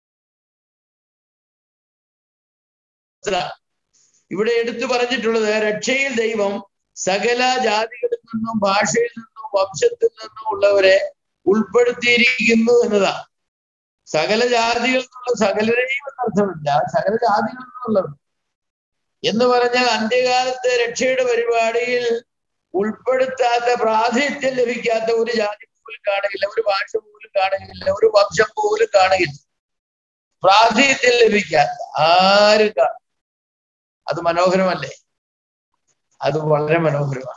ഇവിടെ എടുത്തു പറഞ്ഞിട്ടുള്ളത് രക്ഷയിൽ ദൈവം സകല ജാതികളിൽ നിന്നും ഭാഷയിൽ നിന്നും വംശത്തിൽ നിന്നും ഉള്ളവരെ ഉൾപ്പെടുത്തിയിരിക്കുന്നു എന്നതാണ് സകല ജാതികളിൽ നിന്നുള്ള സകലരെയും എന്നർത്ഥമില്ല സകല ജാതികളിൽ നിന്നുള്ളവർ എന്ന് പറഞ്ഞാൽ അന്ത്യകാലത്തെ രക്ഷയുടെ പരിപാടിയിൽ ഉൾപ്പെടുത്താത്ത പ്രാതിനിധ്യം ലഭിക്കാത്ത ഒരു ജാതി പോലും കാണുകയില്ല ഒരു ഭാഷ പോലും കാണുകയില്ല ഒരു വംശം പോലും കാണുകയില്ല പ്രാതിനിധ്യം ലഭിക്കാത്ത ആരും കാണും അത് മനോഹരമല്ലേ അത് വളരെ മനോഹരമാണ്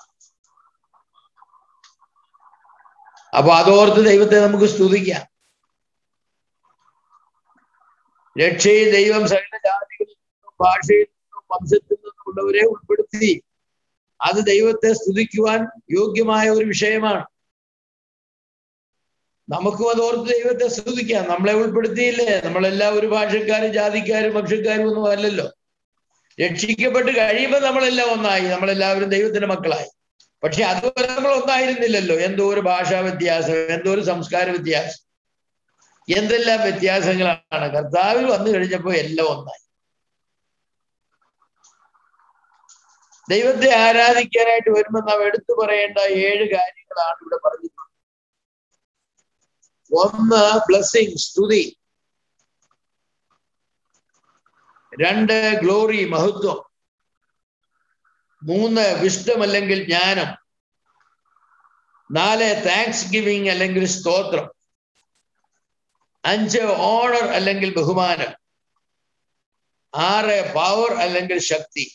അപ്പൊ അതോർത്ത് ദൈവത്തെ നമുക്ക് സ്തുതിക്കാം രക്ഷയിൽ ദൈവം സകല ജാതികളിൽ നിന്നും ഭാഷയിൽ നിന്നും വംശത്തിൽ നിന്നുമുള്ളവരെ ഉൾപ്പെടുത്തി അത് ദൈവത്തെ സ്തുതിക്കുവാൻ യോഗ്യമായ ഒരു വിഷയമാണ് നമുക്കും അതോർത്ത് ദൈവത്തെ സ്തുതിക്കാം നമ്മളെ ഉൾപ്പെടുത്തിയില്ലേ നമ്മളെല്ലാം ഒരു ഭാഷക്കാരും ജാതിക്കാരും ഭക്ഷ്യക്കാരും ഒന്നും അല്ലല്ലോ രക്ഷിക്കപ്പെട്ട് കഴിയുമ്പോൾ നമ്മളെല്ലാം ഒന്നായി നമ്മളെല്ലാവരും ദൈവത്തിന്റെ മക്കളായി പക്ഷെ അതുവരെ നമ്മൾ ഒന്നായിരുന്നില്ലല്ലോ എന്തോ ഒരു ഭാഷാ വ്യത്യാസം എന്തോ ഒരു സംസ്കാര വ്യത്യാസം എന്തെല്ലാം വ്യത്യാസങ്ങളാണ് കർത്താവിൽ വന്നു കഴിഞ്ഞപ്പോ എല്ലാം ഒന്നായി ദൈവത്തെ ആരാധിക്കാനായിട്ട് വരുമ്പോൾ നാം എടുത്തു പറയേണ്ട ഏഴ് കാര്യങ്ങളാണ് ഇവിടെ പറഞ്ഞിട്ടുള്ളത് ഒന്ന് ബ്ലസ്സിങ് സ്തുതി രണ്ട് ഗ്ലോറി മഹത്വം മൂന്ന് വിഷ്ടം അല്ലെങ്കിൽ ജ്ഞാനം നാല് താങ്ക്സ് ഗിവിങ് അല്ലെങ്കിൽ സ്തോത്രം അഞ്ച് ഓണർ അല്ലെങ്കിൽ ബഹുമാനം ആറ് പവർ അല്ലെങ്കിൽ ശക്തി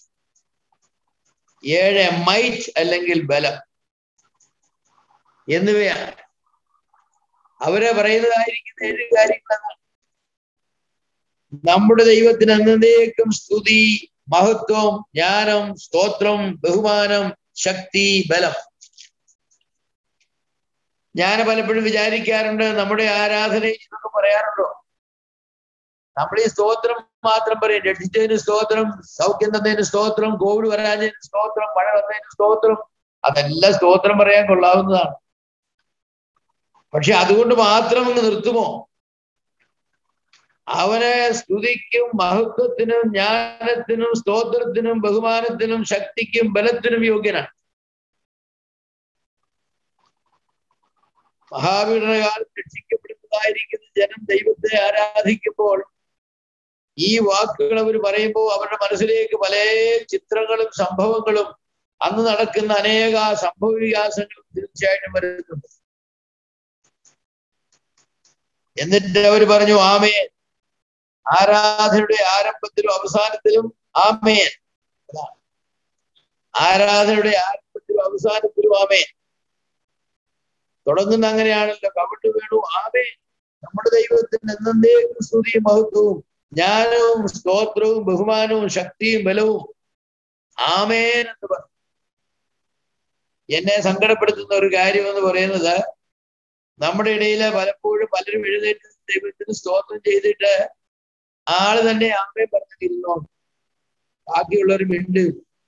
ഏഴ് മൈറ്റ് അല്ലെങ്കിൽ ബലം എന്നിവയാണ് അവരെ പറയുന്നതായിരിക്കുന്ന ഏഴ് കാര്യങ്ങളാണ് നമ്മുടെ ദൈവത്തിന് എന്നേക്കും സ്തുതി മഹത്വം ജ്ഞാനം സ്തോത്രം ബഹുമാനം ശക്തി ബലം ഞാൻ പലപ്പോഴും വിചാരിക്കാറുണ്ട് നമ്മുടെ ആരാധനയിൽ എന്നൊക്കെ പറയാറുണ്ടോ നമ്മൾ ഈ സ്തോത്രം മാത്രം പറയും രക്ഷിച്ചതിന് സ്തോത്രം സൗഖ്യം തന്നതിന് സ്തോത്രം കോവിഡ് വരാഞ്ഞതിന് സ്തോത്രം മഴ വന്നതിന് സ്തോത്രം അതെല്ലാം സ്തോത്രം പറയാൻ കൊള്ളാവുന്നതാണ് പക്ഷെ അതുകൊണ്ട് മാത്രം അങ്ങ് നിർത്തുമോ അവനെ സ്തുതിക്കും മഹത്വത്തിനും ജ്ഞാനത്തിനും സ്തോത്രത്തിനും ബഹുമാനത്തിനും ശക്തിക്കും ബലത്തിനും യോഗ്യനാണ് മഹാവീരുടെ കാലത്ത് രക്ഷിക്കപ്പെടുന്നതായിരിക്കുന്ന ജനം ദൈവത്തെ ആരാധിക്കുമ്പോൾ ഈ വാക്കുകൾ അവർ പറയുമ്പോൾ അവരുടെ മനസ്സിലേക്ക് പല ചിത്രങ്ങളും സംഭവങ്ങളും അന്ന് നടക്കുന്ന അനേക സംഭവ വികാസങ്ങളും തീർച്ചയായിട്ടും വരുന്നുണ്ട് എന്നിട്ട് അവർ പറഞ്ഞു ആമേൻ ആരാധനയുടെ ആരംഭത്തിലും അവസാനത്തിലും ആമേൻ ആരാധനയുടെ ആരംഭത്തിലും അവസാനത്തിലും ആമേൻ തുടങ്ങുന്ന അങ്ങനെയാണല്ലോ കവിട്ട് വേണു ആമേ നമ്മുടെ ദൈവത്തിന് എന്നേക്കും സ്തുതിയും മഹത്വവും ജ്ഞാനവും സ്തോത്രവും ബഹുമാനവും ശക്തിയും ബലവും ആമേൻ എന്ന് പറഞ്ഞു എന്നെ സങ്കടപ്പെടുത്തുന്ന ഒരു കാര്യം എന്ന് പറയുന്നത് നമ്മുടെ ഇടയില് പലപ്പോഴും പലരും എഴുന്നേറ്റ് ദൈവത്തിന് സ്തോത്രം ചെയ്തിട്ട് ആള് തന്നെ ആമേ പറഞ്ഞിരുന്നു ബാക്കിയുള്ളവർ മിണ്ട്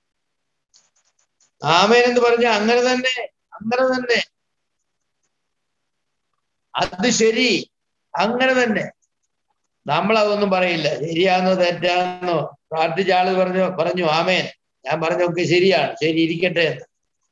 ആമേൻ എന്ന് പറഞ്ഞ അങ്ങനെ തന്നെ അങ്ങനെ തന്നെ അത് ശരി അങ്ങനെ തന്നെ നമ്മളതൊന്നും പറയില്ല ശരിയാന്നോ തെറ്റാന്നോ പ്രാർത്ഥിച്ച ആള് പറഞ്ഞു പറഞ്ഞു ആമേൻ ഞാൻ പറഞ്ഞൊക്കെ ശരിയാണ് ശരി ഇരിക്കട്ടെ എന്ന്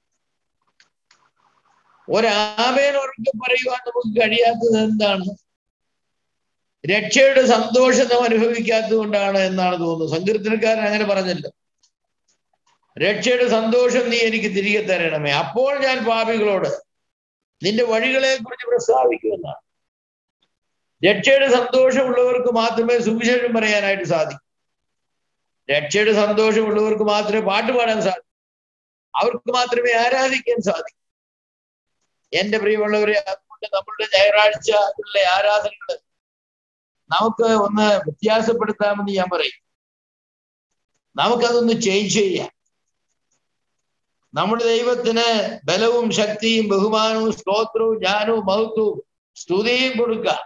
ഒരാമേൻ ഉറക്കെ പറയുവാൻ നമുക്ക് കഴിയാത്തത് എന്താണ് രക്ഷയുടെ സന്തോഷം നാം അനുഭവിക്കാത്തത് കൊണ്ടാണ് എന്നാണ് തോന്നുന്നത് സങ്കീർത്തനക്കാരൻ അങ്ങനെ പറഞ്ഞല്ലോ രക്ഷയുടെ സന്തോഷം നീ എനിക്ക് തിരികെ തരണമേ അപ്പോൾ ഞാൻ പാപികളോട് നിന്റെ വഴികളെ കുറിച്ച് പ്രസ്താവിക്കുമെന്നാണ് രക്ഷയുടെ സന്തോഷമുള്ളവർക്ക് മാത്രമേ സുവിശേഷം പറയാനായിട്ട് സാധിക്കൂ രക്ഷയുടെ സന്തോഷമുള്ളവർക്ക് മാത്രമേ പാട്ട് പാടാൻ സാധിക്കൂ അവർക്ക് മാത്രമേ ആരാധിക്കാൻ സാധിക്കൂ എന്റെ പ്രിയമുള്ളവരെ അതുകൊണ്ട് നമ്മളുടെ ഞായറാഴ്ച ഉള്ള ആരാധനകൾ നമുക്ക് ഒന്ന് വ്യത്യാസപ്പെടുത്താമെന്ന് ഞാൻ പറയും നമുക്കതൊന്ന് ചേഞ്ച് ചെയ്യാം നമ്മുടെ ദൈവത്തിന് ബലവും ശക്തിയും ബഹുമാനവും സ്തോത്രവും ജ്ഞാനവും മഹത്വവും സ്തുതിയും കൊടുക്കാം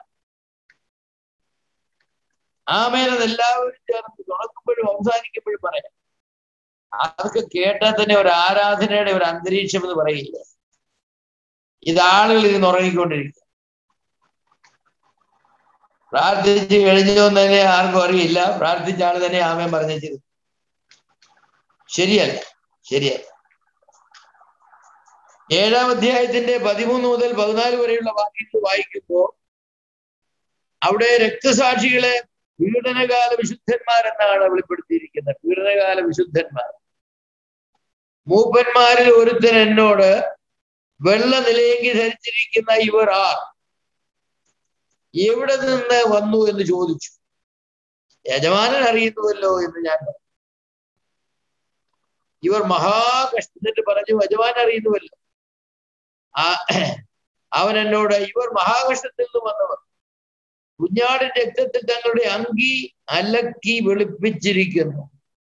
ആമേനത് എല്ലാവരും ചേർന്ന് തുടങ്ങുമ്പോഴും അവസാനിക്കുമ്പോഴും പറയാം അതൊക്കെ കേട്ടാൽ തന്നെ ഒരു ആരാധനയുടെ ഒരു അന്തരീക്ഷം എന്ന് പറയില്ല ഇത് ആളുകൾ ഇരുന്ന് ഉറങ്ങിക്കൊണ്ടിരിക്കുക പ്രാർത്ഥിച്ച് കഴിഞ്ഞോ തന്നെ ആർക്കും അറിയില്ല പ്രാർത്ഥിച്ച ആൾ തന്നെ ആമേൻ പറഞ്ഞത് ശരിയല്ല ശരിയല്ല ഏഴാം അധ്യായത്തിന്റെ പതിമൂന്ന് മുതൽ പതിനാല് വരെയുള്ള വാക്യങ്ങൾ വായിക്കുമ്പോൾ അവിടെ രക്തസാക്ഷികളെ പീഡനകാല വിശുദ്ധന്മാരെന്നാണ് വെളിപ്പെടുത്തിയിരിക്കുന്നത് പീഡനകാല വിശുദ്ധന്മാർ മൂപ്പന്മാരിൽ ഒരുത്തൻ എന്നോട് വെള്ള നിലയെങ്കി ധരിച്ചിരിക്കുന്ന ഇവർ ആർ എവിടെ നിന്ന് വന്നു എന്ന് ചോദിച്ചു യജമാനൻ അറിയുന്നുവല്ലോ എന്ന് ഞാൻ പറഞ്ഞു ഇവർ മഹാകഷ്ടത്തിട്ട് പറഞ്ഞു യജമാനൻ അറിയുന്നുവല്ലോ ആ അവൻ എന്നോട് ഇവർ മഹാകഷ്ടത്തിൽ നിന്ന് വന്നവർ കുഞ്ഞാടിന്റെ രക്തത്തിൽ തങ്ങളുടെ അങ്കി അലക്കി വെളുപ്പിച്ചിരിക്കുന്നു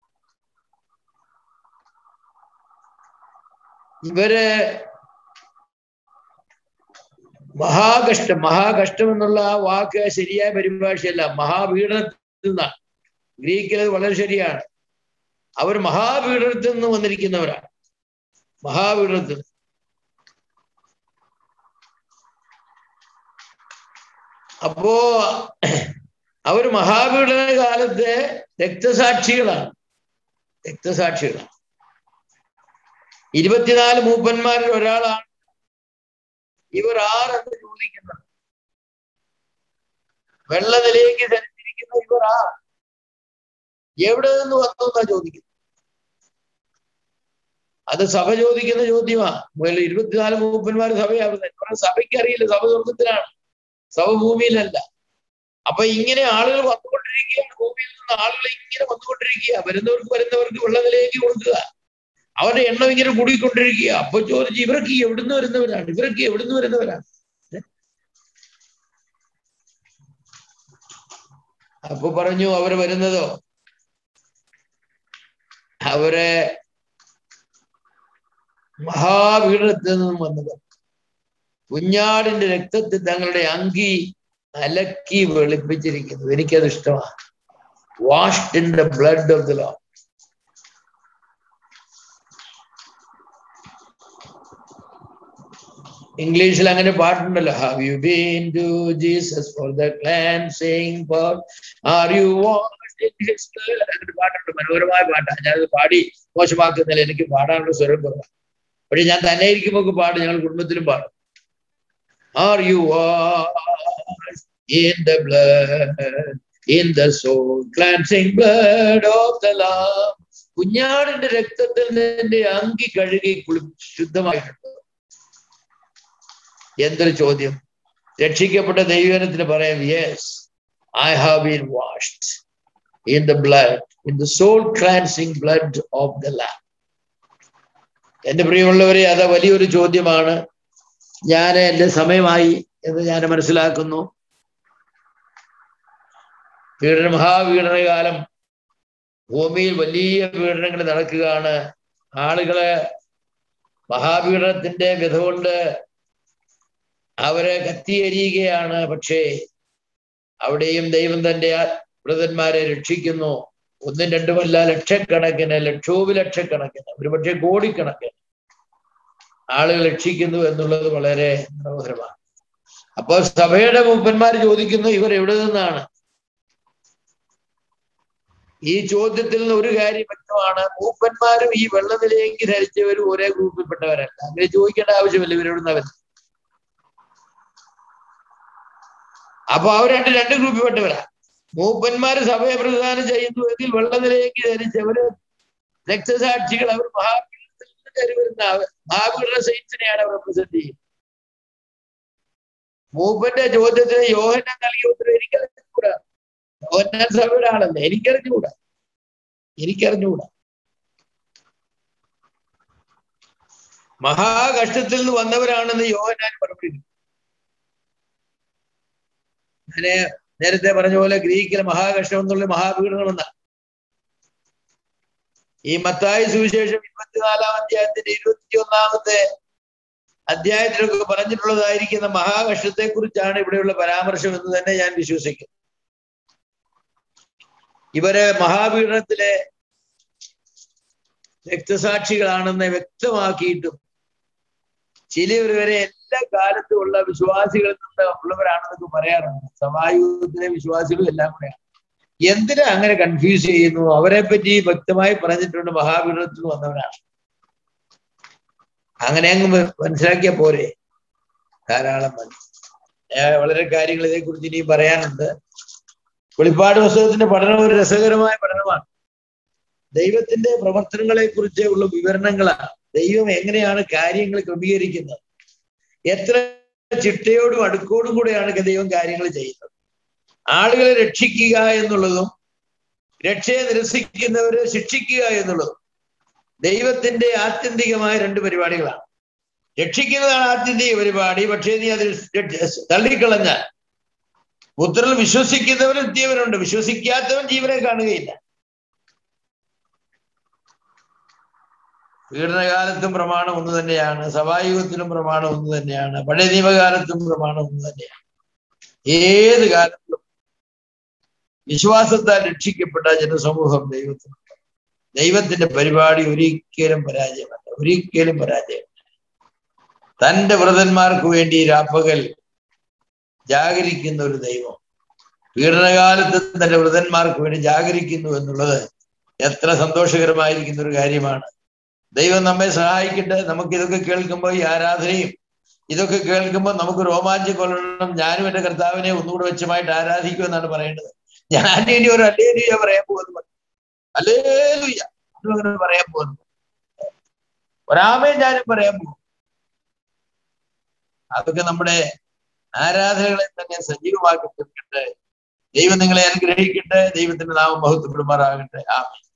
ഇവര് മഹാകഷ്ടം മഹാകഷ്ടം എന്നുള്ള ആ വാക്ക് ശരിയായ പരിഭാഷയല്ല മഹാപീഡനത്തിൽ നിന്നാണ് ഗ്രീക്കിൽ അത് വളരെ ശരിയാണ് അവർ മഹാപീഡനത്തിൽ നിന്ന് വന്നിരിക്കുന്നവരാണ് മഹാപീഡനത്തിൽ അപ്പോ അവർ മഹാപീഡന കാലത്തെ രക്തസാക്ഷികളാണ് രക്തസാക്ഷികളാണ് ഇരുപത്തിനാല് മൂപ്പന്മാരിൽ ഒരാളാണ് ഇവർ ആരെന്ന് ചോദിക്കുന്നത് വെള്ള നിലയ്ക്ക് ധരിച്ചിരിക്കുന്ന ഇവർ ആ എവിടെ നിന്ന് വന്നു എന്നാ ചോദിക്കുന്നത് അത് സഭ ചോദിക്കുന്ന ചോദ്യമാണ് ഇരുപത്തിനാല് മൂപ്പന്മാർ സഭയാവുന്നത് സഭയ്ക്ക് അറിയില്ല സഭ സ്വർഗത്തിലാണ് സഭ ഭൂമിയിലല്ല അപ്പൊ ഇങ്ങനെ ആളുകൾ വന്നുകൊണ്ടിരിക്കുകയാണ് ഭൂമിയിൽ നിന്ന് ആളുകൾ ഇങ്ങനെ വന്നുകൊണ്ടിരിക്കുക വരുന്നവർക്ക് വരുന്നവർക്ക് വെള്ള നിലയ്ക്ക് കൊടുക്കുക അവരുടെ എണ്ണം ഇങ്ങനെ കൂടിക്കൊണ്ടിരിക്കുക അപ്പൊ ചോദിച്ചു ഇവരൊക്കെ എവിടുന്ന് വരുന്നവരാണ് ഇവരൊക്കെ എവിടുന്ന് വരുന്നവരാണ് അപ്പൊ പറഞ്ഞു അവർ വരുന്നതോ അവരെ മഹാപീഠത്തിൽ നിന്നും വന്നത് കുഞ്ഞാടിന്റെ രക്തത്തിൽ തങ്ങളുടെ അങ്കി അലക്കി വെളുപ്പിച്ചിരിക്കുന്നു എനിക്കത് ഇഷ്ടമാണ് washed in the blood of the ലോ ഇംഗ്ലീഷിൽ അങ്ങനെ പാട്ടുണ്ടല്ലോ have you been to Jesus for the cleansing for are you അങ്ങനെ പാട്ടുണ്ട് മനോഹരമായ പാട്ടാണ് ഞാനത് പാടി മോശമാക്കുന്നില്ല എനിക്ക് പാടാനുള്ള സ്വരം കുറവാണ് പക്ഷെ ഞാൻ തന്നെ ഇരിക്കുമ്പോൾ പാടും ഞങ്ങൾ കുടുംബത്തിലും പാടും are you in the blood in the soul cleansing blood of the lamb കുഞ്ഞാടിന്റെ രക്തത്തിൽ നിന്റെ അങ്കി കഴുകി കുളി ശുദ്ധമായിട്ടുണ്ട് എന്തൊരു ചോദ്യം രക്ഷിക്കപ്പെട്ട ദൈവനത്തിന് പറയാം yes I have been washed in the blood in the soul cleansing blood of the lamb എന്റെ പ്രിയമുള്ളവരെ അത് വലിയൊരു ചോദ്യമാണ് ഞാൻ എൻ്റെ സമയമായി എന്ന് ഞാൻ മനസ്സിലാക്കുന്നു പീഡന മഹാപീഡനകാലം ഭൂമിയിൽ വലിയ പീഡനങ്ങൾ നടക്കുകയാണ് ആളുകളെ മഹാപീഡനത്തിന്റെ വ്യഥ കൊണ്ട് അവരെ കത്തിയെരിയുകയാണ് പക്ഷേ അവിടെയും ദൈവം തന്റെ വ്രതന്മാരെ രക്ഷിക്കുന്നു ഒന്നും രണ്ടുമല്ല ലക്ഷക്കണക്കിന് ലക്ഷോപലക്ഷക്കണക്കിന് ഒരുപക്ഷെ കോടിക്കണക്കിന് ആളുകൾ രക്ഷിക്കുന്നു എന്നുള്ളത് വളരെ മനോഹരമാണ് അപ്പോൾ സഭയുടെ മൂപ്പന്മാർ ചോദിക്കുന്നു ഇവർ എവിടെ നിന്നാണ് ഈ ചോദ്യത്തിൽ നിന്ന് ഒരു കാര്യം വ്യക്തമാണ് മൂപ്പന്മാരും ഈ വെള്ളനിലയെങ്കി ധരിച്ചവരും ഒരേ ഗ്രൂപ്പിൽപ്പെട്ടവരല്ല അങ്ങനെ ചോദിക്കേണ്ട ആവശ്യമില്ല ഇവരോട് അവർ അപ്പൊ അവർ രണ്ട് രണ്ട് ഗ്രൂപ്പിൽപ്പെട്ടവരാ മൂപ്പന്മാര് സഭയെ പ്രതിദാനം ചെയ്യുന്നു എങ്കിൽ വെള്ളനിലയെങ്കി ധരിച്ചവര് രക്തസാക്ഷികൾ അവർ മഹാപീഠത്തിൽ നിന്ന് കയറി വരുന്ന മഹാപീഠ സൈൻസിനെയാണ് അവർ റെപ്രസെന്റ് ചെയ്യുന്നത് മൂപ്പന്റെ ചോദ്യത്തിന് യോഹന്നാൻ നൽകിയ ഉത്തരം എനിക്കറിഞ്ഞുകൂടാ യോഹന്നാൻ സഭയുടെ ആളല്ല എനിക്കറിഞ്ഞുകൂടാ എനിക്കറിഞ്ഞുകൂടാ മഹാകഷ്ടത്തിൽ നിന്ന് വന്നവരാണെന്ന് യോഹന്നാൻ മറുപടി ഞാന് നേരത്തെ പറഞ്ഞ പോലെ ഗ്രീക്കിലെ മഹാകഷ്ടം എന്നുള്ള മഹാപീഠങ്ങളെന്ന ഈ മത്തായി സുവിശേഷം ഇരുപത്തിനാലാം അധ്യായത്തിന്റെ ഇരുപത്തി ഒന്നാമത്തെ അധ്യായത്തിലൊക്കെ പറഞ്ഞിട്ടുള്ളതായിരിക്കുന്ന മഹാകഷ്ടത്തെ കുറിച്ചാണ് ഇവിടെയുള്ള പരാമർശം എന്ന് തന്നെ ഞാൻ വിശ്വസിക്കുന്നു ഇവര് മഹാപീഠത്തിലെ രക്തസാക്ഷികളാണെന്ന് വ്യക്തമാക്കിയിട്ടും ചിലവർ വരെ എല്ലാ കാലത്തും ഉള്ള വിശ്വാസികളിൽ നിന്ന് ഉള്ളവരാണെന്നൊക്കെ പറയാറുണ്ട് സഭായുഗത്തിലെ വിശ്വാസികളും എല്ലാം കൂടെയാണ് എന്തിനാ അങ്ങനെ കൺഫ്യൂസ് ചെയ്യുന്നു അവരെ പറ്റി വ്യക്തമായി പറഞ്ഞിട്ടുണ്ട് മഹാപീഠത്തിൽ നിന്ന് വന്നവരാണ് അങ്ങനെ അങ്ങ് മനസ്സിലാക്കിയ പോരെ ധാരാളം മതി വളരെ കാര്യങ്ങൾ ഇതേക്കുറിച്ച് ഇനി പറയാനുണ്ട് വെളിപ്പാട് പുസ്തകത്തിന്റെ പഠനം ഒരു രസകരമായ പഠനമാണ് ദൈവത്തിന്റെ പ്രവർത്തനങ്ങളെ കുറിച്ച് ഉള്ള വിവരണങ്ങളാണ് ദൈവം എങ്ങനെയാണ് കാര്യങ്ങൾ ക്രമീകരിക്കുന്നത് എത്ര ചിട്ടയോടും അടുക്കോടും കൂടെയാണ് ദൈവം കാര്യങ്ങൾ ചെയ്യുന്നത് ആളുകളെ രക്ഷിക്കുക എന്നുള്ളതും രക്ഷയെ നിരസിക്കുന്നവരെ ശിക്ഷിക്കുക എന്നുള്ളതും ദൈവത്തിന്റെ ആത്യന്തികമായ രണ്ട് പരിപാടികളാണ് രക്ഷിക്കുന്നതാണ് ആത്യന്തിക പരിപാടി പക്ഷേ നീ അതിൽ തള്ളിക്കളഞ്ഞാൽ പുത്രൽ വിശ്വസിക്കുന്നവരും ജീവനുണ്ട് വിശ്വസിക്കാത്തവൻ ജീവനെ കാണുകയില്ല പീഡനകാലത്തും പ്രമാണം ഒന്ന് തന്നെയാണ് സഭായുഗത്തിലും പ്രമാണം ഒന്ന് തന്നെയാണ് പഴയ നിയമകാലത്തും പ്രമാണം ഒന്ന് തന്നെയാണ് ഏത് കാലത്തും വിശ്വാസത്താൽ രക്ഷിക്കപ്പെട്ട ജനസമൂഹം ദൈവത്തിനുണ്ട് ദൈവത്തിന്റെ പരിപാടി ഒരിക്കലും പരാജയമല്ല ഒരിക്കലും പരാജയമല്ല തന്റെ വ്രതന്മാർക്ക് വേണ്ടി രാപ്പകൽ ജാഗരിക്കുന്ന ഒരു ദൈവം പീഡനകാലത്ത് തന്റെ വ്രതന്മാർക്ക് വേണ്ടി ജാഗരിക്കുന്നു എന്നുള്ളത് എത്ര സന്തോഷകരമായിരിക്കുന്ന ഒരു കാര്യമാണ് ദൈവം നമ്മെ സഹായിക്കട്ടെ നമുക്ക് ഇതൊക്കെ കേൾക്കുമ്പോൾ ഈ ആരാധനയും ഇതൊക്കെ കേൾക്കുമ്പോൾ നമുക്ക് രോമാഞ്ചം കൊള്ളണം ഞാനും എന്റെ കർത്താവിനെ ഒന്നുകൂടെ വെച്ചമായിട്ട് ആരാധിക്കുമെന്നാണ് പറയേണ്ടത് ഞാൻ ഇനി ഒരു അല്ലേലുയ പറയാൻ പോകുന്നു അല്ലേലുയ അങ്ങനെ പറയാൻ പോകുന്നു ഒരാമേ ഞാനും പറയാൻ പോകും അതൊക്കെ നമ്മുടെ ആരാധനകളെ തന്നെ സജീവമാക്കി തീർക്കട്ടെ ദൈവം നിങ്ങളെ അനുഗ്രഹിക്കട്ടെ ദൈവത്തിന്റെ നാമം മഹത്വപ്പെടുമാറാകട്ടെ ആമേ